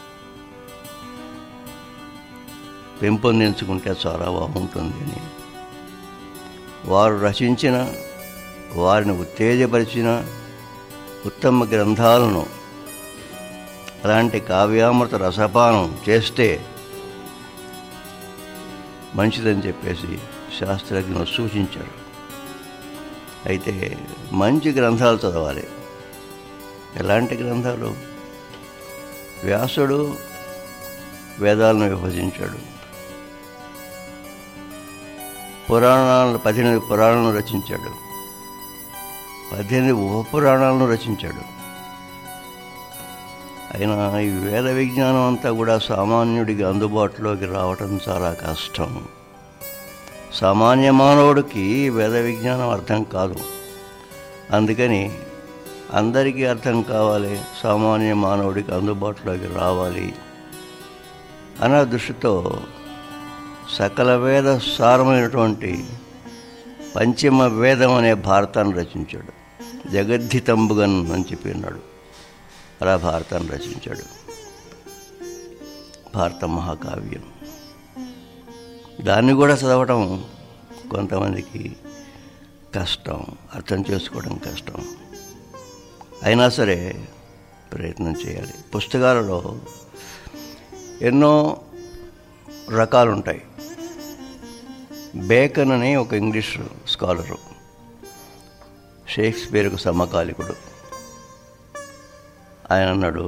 పెంపొందించుకుంటే చాలా బాగుంటుంది అని వారు రచించిన వారిని ఉత్తేజపరిచిన ఉత్తమ గ్రంథాలను అలాంటి కావ్యామృత రసపానం చేస్తే మంచిదని చెప్పేసి శాస్త్రజ్ఞులు సూచించారు అయితే మంచి గ్రంథాలు చదవాలి ఎలాంటి గ్రంథాలు వ్యాసుడు వేదాలను విభజించాడు పురాణాలను పద్దెనిమిది పురాణాలను రచించాడు పద్దెనిమిది ఉపపురాణాలను రచించాడు అయినా ఈ వేద విజ్ఞానం అంతా కూడా సామాన్యుడికి అందుబాటులోకి రావటం చాలా కష్టం సామాన్య మానవుడికి వేద విజ్ఞానం అర్థం కాదు అందుకని అందరికీ అర్థం కావాలి సామాన్య మానవుడికి అందుబాటులోకి రావాలి అన్న దృష్టితో సకల వేద సారమైనటువంటి పంచమ వేదం అనే భారతాన్ని రచించాడు జగద్ధితంబుగన్ అని చెప్పి ఉన్నాడు అలా భారతాన్ని రచించాడు భారత మహాకావ్యం దాన్ని కూడా చదవటం కొంతమందికి కష్టం అర్థం చేసుకోవడం కష్టం అయినా సరే ప్రయత్నం చేయాలి పుస్తకాలలో ఎన్నో రకాలు ఉంటాయి బేకన్ అని ఒక ఇంగ్లీష్ స్కాలరు షేక్స్పియర్కు సమకాలికుడు ఆయన అన్నాడు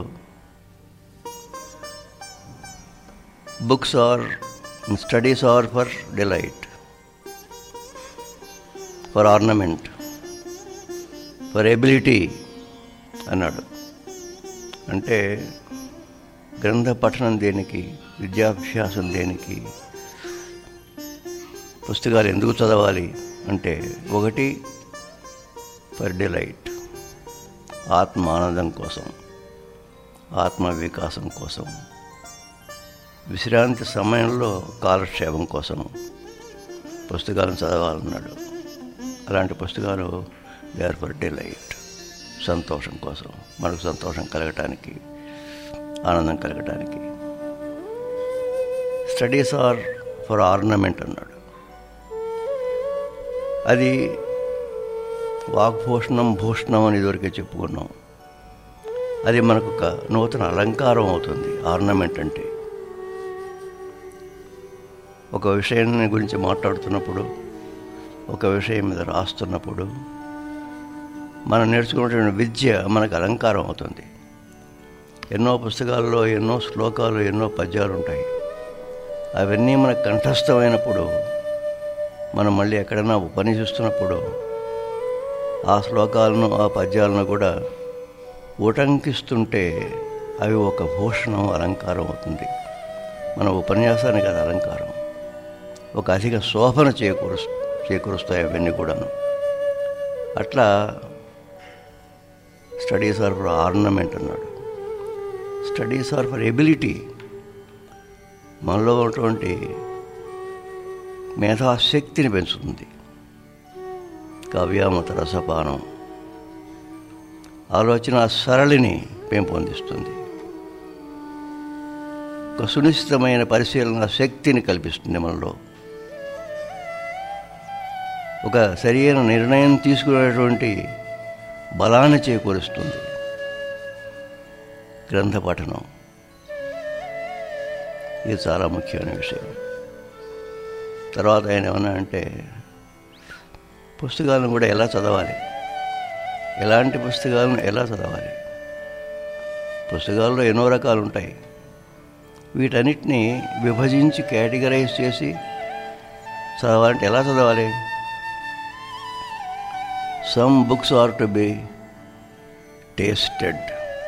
books are studies are for delight for ornament for ability అన్నాడు అంటే గ్రంథ పఠనం దేనికి విద్యాభ్యాసం దేనికి పుస్తకాలు ఎందుకు చదవాలి అంటే ఒకటి ఫర్ డిలైట్ ఆత్మ ఆనందం కోసం ఆత్మ వికాసం కోసం విశ్రాంతి సమయంలో కాలక్షేపం కోసం పుస్తకాలను చదవాలన్నాడు అలాంటి పుస్తకాలు దే ఆర్ ఫర్ డిలైట్ సంతోషం కోసం మనకు సంతోషం కలగటానికి ఆనందం కలగటానికి స్టడీస్ ఆర్ ఫర్ ఆర్నమెంట్ అన్నాడు అది వాగ్భూషణం భూషణం అని ఇదివరకే చెప్పుకున్నాం అది మనకు ఒక నూతన అలంకారం అవుతుంది ఆర్నమెంట్ అంటే ఒక విషయాన్ని గురించి మాట్లాడుతున్నప్పుడు ఒక విషయం మీద రాస్తున్నప్పుడు మనం నేర్చుకున్నటువంటి విద్య మనకు అలంకారం అవుతుంది ఎన్నో పుస్తకాల్లో ఎన్నో శ్లోకాలు ఎన్నో పద్యాలు ఉంటాయి అవన్నీ మనకు కంఠస్థమైనప్పుడు మనం మళ్ళీ ఎక్కడైనా ఉపనిషిస్తున్నప్పుడు ఆ శ్లోకాలను ఆ పద్యాలను కూడా ఉటంకిస్తుంటే అవి ఒక భూషణం అలంకారం అవుతుంది మన ఉపన్యాసానికి అది అలంకారం ఒక అధిక శోభన చేకూరు చేకూరుస్తాయి అవన్నీ కూడాను అట్లా స్టడీస్ ఆర్ ఫర్ ఆర్నమెంట్ అన్నాడు స్టడీస్ ఆర్ ఫర్ ఎబిలిటీ మనలో ఉన్నటువంటి మేధాశక్తిని పెంచుతుంది కావ్యామత రసపానం ఆలోచన సరళిని పెంపొందిస్తుంది ఒక సునిశ్చితమైన పరిశీలన శక్తిని కల్పిస్తుంది మనలో ఒక సరైన నిర్ణయం తీసుకునేటువంటి బలాన్ని చేకూరుస్తుంది గ్రంథ పఠనం ఇది చాలా ముఖ్యమైన విషయం తర్వాత ఆయన ఏమన్నా అంటే పుస్తకాలను కూడా ఎలా చదవాలి ఎలాంటి పుస్తకాలను ఎలా చదవాలి పుస్తకాల్లో ఎన్నో రకాలు ఉంటాయి వీటన్నిటిని విభజించి కేటగరైజ్ చేసి చదవాలంటే ఎలా చదవాలి some books are to be tasted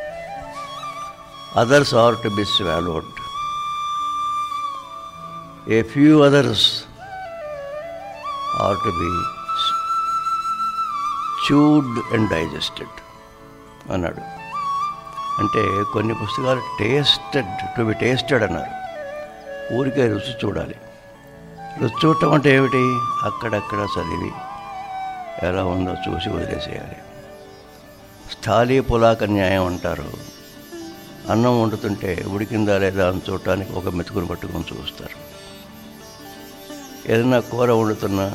others are to be swallowed a few others are to be chewed and digested అన్నాడు అంటే కొన్ని పుస్తకాలు టేస్టెడ్ టు బి టేస్టెడ్ అన్నారు ఊరికే రుచి చూడాలి రుచి చూడటం అంటే ఏమిటి అక్కడక్కడ చదివి ఎలా ఉందో చూసి వదిలేసేయాలి స్థాళీ పులాక న్యాయం అంటారు అన్నం వండుతుంటే ఉడికిందా లేదా అని చూడటానికి ఒక మెతుకుని పట్టుకొని చూస్తారు ఏదైనా కూర వండుతున్నా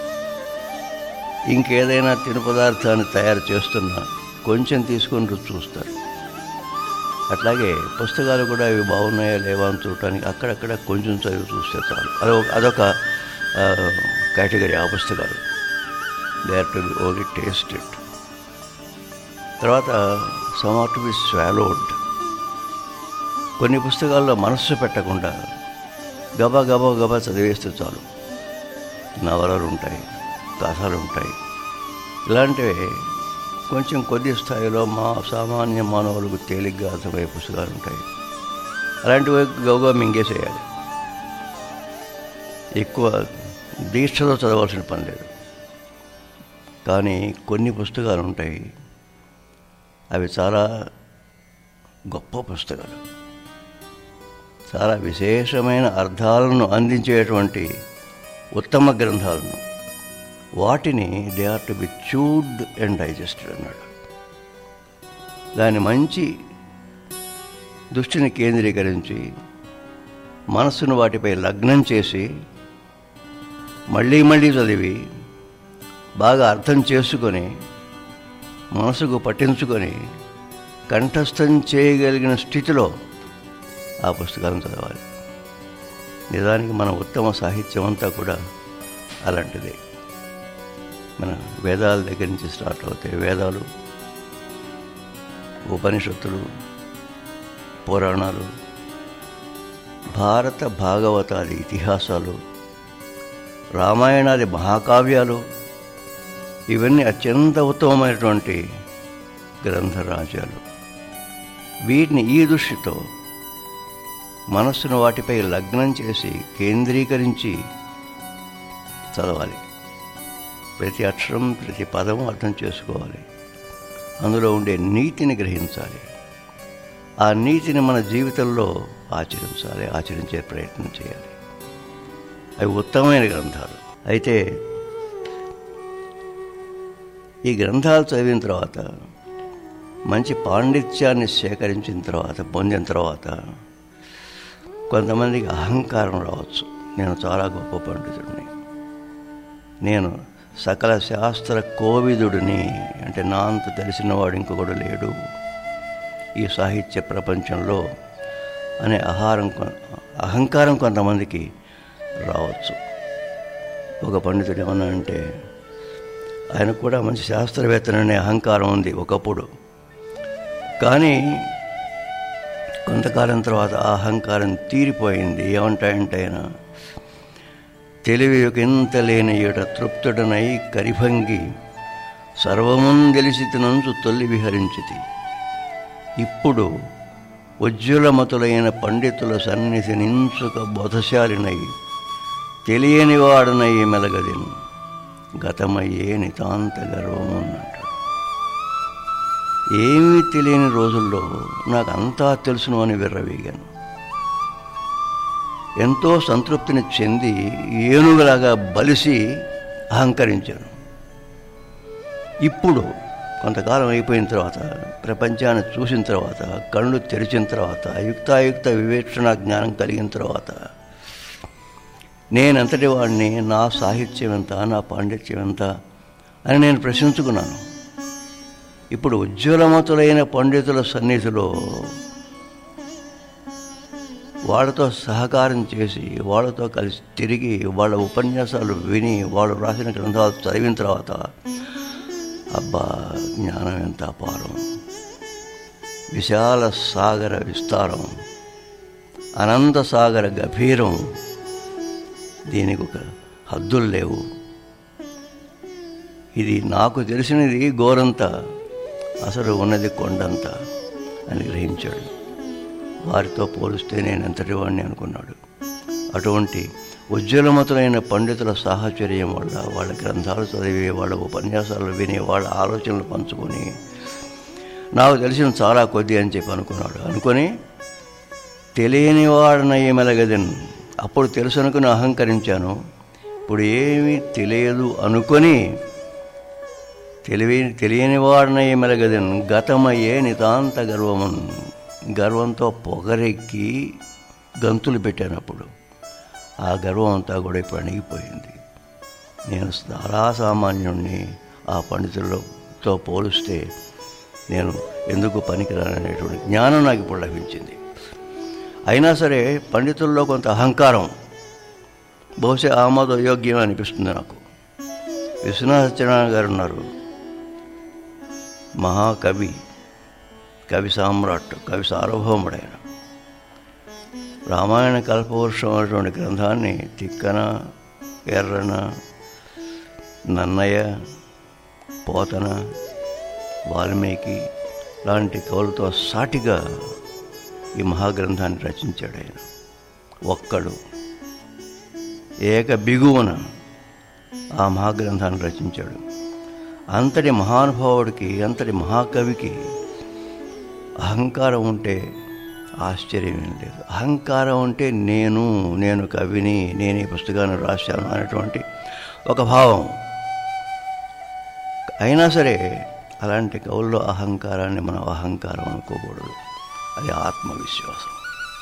ఇంకేదైనా తిను పదార్థాన్ని తయారు చేస్తున్నా కొంచెం తీసుకొని రుచి చూస్తారు అట్లాగే పుస్తకాలు కూడా ఇవి బాగున్నాయా లేవా అని చూడటానికి అక్కడక్కడ కొంచెం చదివి చూస్తే చాలు అదొక అదొక కేటగిరీ ఆ పుస్తకాలు they are to be only tasted తర్వాత some are to be swallowed కొన్ని పుస్తకాల్లో మనస్సు పెట్టకుండా గబా గబా గబా చదివేస్తే చాలు నవలలు ఉంటాయి కథలు ఉంటాయి ఇలాంటివి కొంచెం కొద్ది స్థాయిలో మా సామాన్య మానవులకు తేలిగ్గా అర్థమయ్యే పుస్తకాలు ఉంటాయి అలాంటివి గౌగా మింగేసేయాలి ఎక్కువ దీక్షతో చదవాల్సిన పని లేదు కానీ కొన్ని పుస్తకాలు ఉంటాయి అవి చాలా గొప్ప పుస్తకాలు చాలా విశేషమైన అర్థాలను అందించేటువంటి ఉత్తమ గ్రంథాలను వాటిని they are to be chewed and digested అన్నాడు దాని మంచి దృష్టిని కేంద్రీకరించి మనస్సును వాటిపై లగ్నం చేసి మళ్ళీ మళ్ళీ చదివి బాగా అర్థం చేసుకొని మనసుకు పట్టించుకొని కంఠస్థం చేయగలిగిన స్థితిలో ఆ పుస్తకాలను చదవాలి నిజానికి మన ఉత్తమ సాహిత్యం అంతా కూడా అలాంటిదే మన వేదాల దగ్గర నుంచి స్టార్ట్ అవుతాయి వేదాలు ఉపనిషత్తులు పురాణాలు భారత భాగవతాది ఇతిహాసాలు రామాయణాది మహాకావ్యాలు ఇవన్నీ అత్యంత ఉత్తమమైనటువంటి గ్రంథరాజ్యాలు వీటిని ఈ దృష్టితో మనస్సును వాటిపై లగ్నం చేసి కేంద్రీకరించి చదవాలి ప్రతి అక్షరం ప్రతి పదం అర్థం చేసుకోవాలి అందులో ఉండే నీతిని గ్రహించాలి ఆ నీతిని మన జీవితంలో ఆచరించాలి ఆచరించే ప్రయత్నం చేయాలి అవి ఉత్తమమైన గ్రంథాలు అయితే ఈ గ్రంథాలు చదివిన తర్వాత మంచి పాండిత్యాన్ని సేకరించిన తర్వాత పొందిన తర్వాత కొంతమందికి అహంకారం రావచ్చు నేను చాలా గొప్ప పండితుడిని నేను సకల శాస్త్ర కోవిదుడిని అంటే నా అంత తెలిసినవాడు ఇంకొకడు లేడు ఈ సాహిత్య ప్రపంచంలో అనే ఆహారం అహంకారం కొంతమందికి రావచ్చు ఒక పండితుడు ఏమన్నా అంటే ఆయనకు కూడా మంచి శాస్త్రవేత్తననే అహంకారం ఉంది ఒకప్పుడు కానీ కొంతకాలం తర్వాత ఆ అహంకారం తీరిపోయింది ఏమంటాయంటే ఆయన తెలివి ఇంత లేని ఏట తృప్తుడనై కరిభంగి సర్వమున్ తెలిసి తినంచు తొల్లి విహరించితి ఇప్పుడు ఉజ్వలమతులైన పండితుల సన్నిధి నించుక బోధశాలినై తెలియని వాడనై మెలగదిను గతమయ్యే నితాంత గర్వమున్నంటాడు ఏమీ తెలియని రోజుల్లో నాకు అంతా తెలుసును అని విర్రవీగాను ఎంతో సంతృప్తిని చెంది ఏనుగులాగా బలిసి అహంకరించాను ఇప్పుడు కొంతకాలం అయిపోయిన తర్వాత ప్రపంచాన్ని చూసిన తర్వాత కళ్ళు తెరిచిన తర్వాత యుక్తాయుక్త వివేచన జ్ఞానం కలిగిన తర్వాత నేనంతటి వాడిని నా సాహిత్యం ఎంత నా పాండిత్యం ఎంత అని నేను ప్రశ్నించుకున్నాను ఇప్పుడు ఉజ్వలమతులైన పండితుల సన్నిధిలో వాళ్ళతో సహకారం చేసి వాళ్ళతో కలిసి తిరిగి వాళ్ళ ఉపన్యాసాలు విని వాళ్ళు రాసిన గ్రంథాలు చదివిన తర్వాత అబ్బా జ్ఞానం ఎంత అపారం విశాల సాగర విస్తారం అనంత సాగర గభీరం దీనికి ఒక హద్దులు లేవు ఇది నాకు తెలిసినది గోరంత అసలు ఉన్నది కొండంత అని గ్రహించాడు వారితో పోలిస్తే నేను ఎంతటి వాడిని అనుకున్నాడు అటువంటి ఉజ్వలమతులైన పండితుల సాహచర్యం వల్ల వాళ్ళ గ్రంథాలు చదివి వాళ్ళ ఉపన్యాసాలు విని వాళ్ళ ఆలోచనలు పంచుకొని నాకు తెలిసిన చాలా కొద్ది అని చెప్పి అనుకున్నాడు అనుకొని తెలియని వాడనయ్యే మెలగదన్ అప్పుడు తెలుసు అనుకుని అహంకరించాను ఇప్పుడు ఏమీ తెలియదు అనుకొని తెలివి తెలియని వాడనయ్యే మెలగదన్ గతమయ్యే నితాంత గర్వమున్ గర్వంతో పొగరెక్కి గంతులు పెట్టాను అప్పుడు ఆ గర్వం అంతా కూడా ఇప్పుడు అణిగిపోయింది నేను చాలా సామాన్యుణ్ణి ఆ పండితులతో పోలిస్తే నేను ఎందుకు పనికిరాననేటువంటి జ్ఞానం నాకు ఇప్పుడు లభించింది అయినా సరే పండితుల్లో కొంత అహంకారం బహుశా ఆమోదయోగ్యం అనిపిస్తుంది నాకు విశ్వనాథ సత్యనారాయణ గారు ఉన్నారు మహాకవి కవి సామ్రాట్ కవి సార్వభౌముడైన రామాయణ కల్పవృక్షం అనేటువంటి గ్రంథాన్ని తిక్కన ఎర్రన నన్నయ్య పోతన వాల్మీకి లాంటి కవులతో సాటిగా ఈ మహాగ్రంథాన్ని రచించాడు ఆయన ఒక్కడు ఏక బిగువన ఆ మహాగ్రంథాన్ని రచించాడు అంతటి మహానుభావుడికి అంతటి మహాకవికి అహంకారం ఉంటే ఆశ్చర్యం ఏం లేదు అహంకారం ఉంటే నేను నేను కవిని నేను ఈ పుస్తకాన్ని రాశాను అనేటువంటి ఒక భావం అయినా సరే అలాంటి కవుల్లో అహంకారాన్ని మనం అహంకారం అనుకోకూడదు అది ఆత్మవిశ్వాసం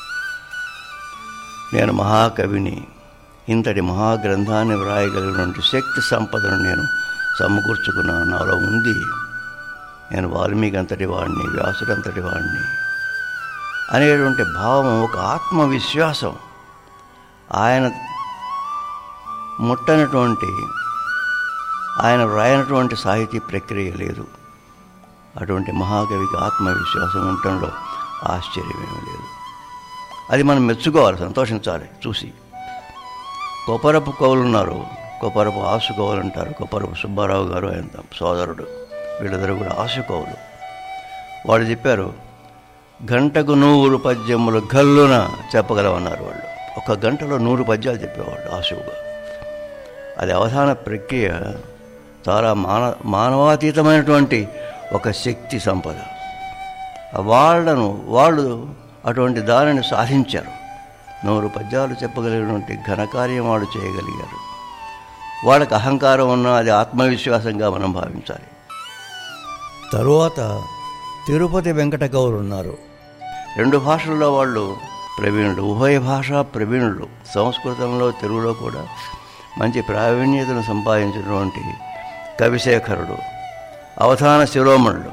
నేను మహాకవిని ఇంతటి మహాగ్రంథాన్ని వ్రాయగలిగినటువంటి శక్తి సంపదను నేను సమకూర్చుకున్నాను నాలో ఉంది నేను వాల్మీకి అంతటి వాడిని వ్యాసుడు అంతటి వాడిని అనేటువంటి భావం ఒక ఆత్మవిశ్వాసం ఆయన ముట్టనటువంటి ఆయన వ్రాయనటువంటి సాహితీ ప్రక్రియ లేదు అటువంటి మహాకవికి ఆత్మవిశ్వాసం ఉండటంలో ఆశ్చర్యమేమీ లేదు అది మనం మెచ్చుకోవాలి సంతోషించాలి చూసి కొప్పరపు కవులు ఉన్నారు కొప్పరపు ఆసు కవులు అంటారు కొప్పరపు సుబ్బారావు గారు ఆయన సోదరుడు వీళ్ళిద్దరు కూడా ఆసు కవులు వాళ్ళు చెప్పారు గంటకు నూరు పద్యములు గల్లున చెప్పగలవన్నారు వాళ్ళు ఒక గంటలో నూరు పద్యాలు చెప్పేవాళ్ళు ఆశువుగా అది అవధాన ప్రక్రియ చాలా మాన మానవాతీతమైనటువంటి ఒక శక్తి సంపద వాళ్ళను వాళ్ళు అటువంటి దానిని సాధించారు నూరు పద్యాలు చెప్పగలిగినటువంటి ఘనకార్యం వాళ్ళు చేయగలిగారు వాళ్ళకి అహంకారం ఉన్నా అది ఆత్మవిశ్వాసంగా మనం భావించాలి తరువాత తిరుపతి వెంకట గౌరు ఉన్నారు రెండు భాషల్లో వాళ్ళు ప్రవీణులు ఉభయ భాషా ప్రవీణులు సంస్కృతంలో తెలుగులో కూడా మంచి ప్రావీణ్యతను సంపాదించినటువంటి కవిశేఖరుడు అవధాన శిరోమణులు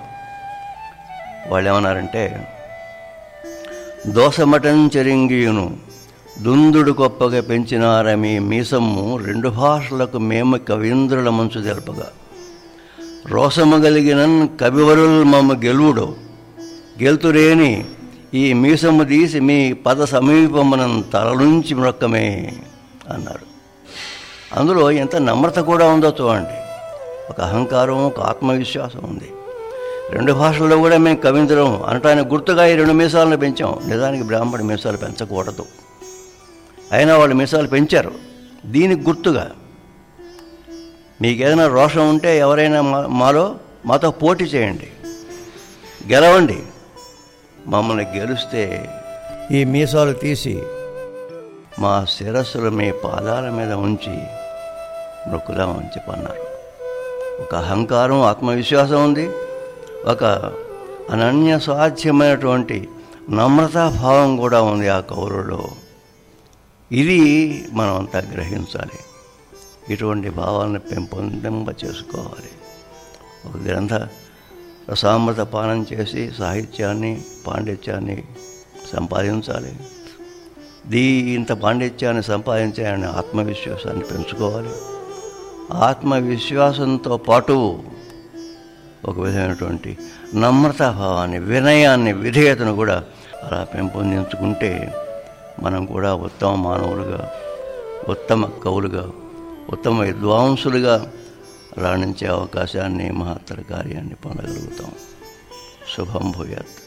వాళ్ళు ఏమన్నారంటే దోసమటం చెరింగియును దుందుడు గొప్పగా పెంచినార మీ మీసమ్ము రెండు భాషలకు మేము కవీంద్రుల మంచు తెలపగా రోసము కలిగిన కవివరుల్ మమ్మ గెలువుడు గెలుతురేని ఈ మీసము తీసి మీ పద సమీపమునం తల నుంచి మ్రొక్కమే అన్నాడు అందులో ఎంత నమ్రత కూడా ఉందో చూడండి ఒక అహంకారం ఒక ఆత్మవిశ్వాసం ఉంది రెండు భాషల్లో కూడా మేము కవించడం అనటానికి గుర్తుగా ఈ రెండు మీసాలను పెంచాం నిజానికి బ్రాహ్మణ మీసాలు పెంచకూడదు అయినా వాళ్ళు మీసాలు పెంచారు దీనికి గుర్తుగా మీకు ఏదైనా రోషం ఉంటే ఎవరైనా మా- మాలో మాతో పోటీ చేయండి గెలవండి మమ్మల్ని గెలిస్తే ఈ మీసాలు తీసి మా శిరస్సులు మీ పాదాల మీద ఉంచి మొక్కుదామని చెప్పన్నారు ఒక అహంకారం ఆత్మవిశ్వాసం ఉంది ఒక అనన్య సాధ్యమైనటువంటి నమ్రతాభావం కూడా ఉంది ఆ కౌరులో ఇది మనం అంతా గ్రహించాలి ఇటువంటి భావాలను పెంపొందింప చేసుకోవాలి ఒక గ్రంథ రసామృత పానం చేసి సాహిత్యాన్ని పాండిత్యాన్ని సంపాదించాలి దీ ఇంత పాండిత్యాన్ని సంపాదించాలని ఆత్మవిశ్వాసాన్ని పెంచుకోవాలి ఆత్మవిశ్వాసంతో పాటు ఒక విధమైనటువంటి నమ్రతాభావాన్ని వినయాన్ని విధేయతను కూడా అలా పెంపొందించుకుంటే మనం కూడా ఉత్తమ మానవులుగా ఉత్తమ కవులుగా ఉత్తమ విద్వాంసులుగా రాణించే అవకాశాన్ని మహత్తర కార్యాన్ని పొందగలుగుతాం శుభం భూయాత్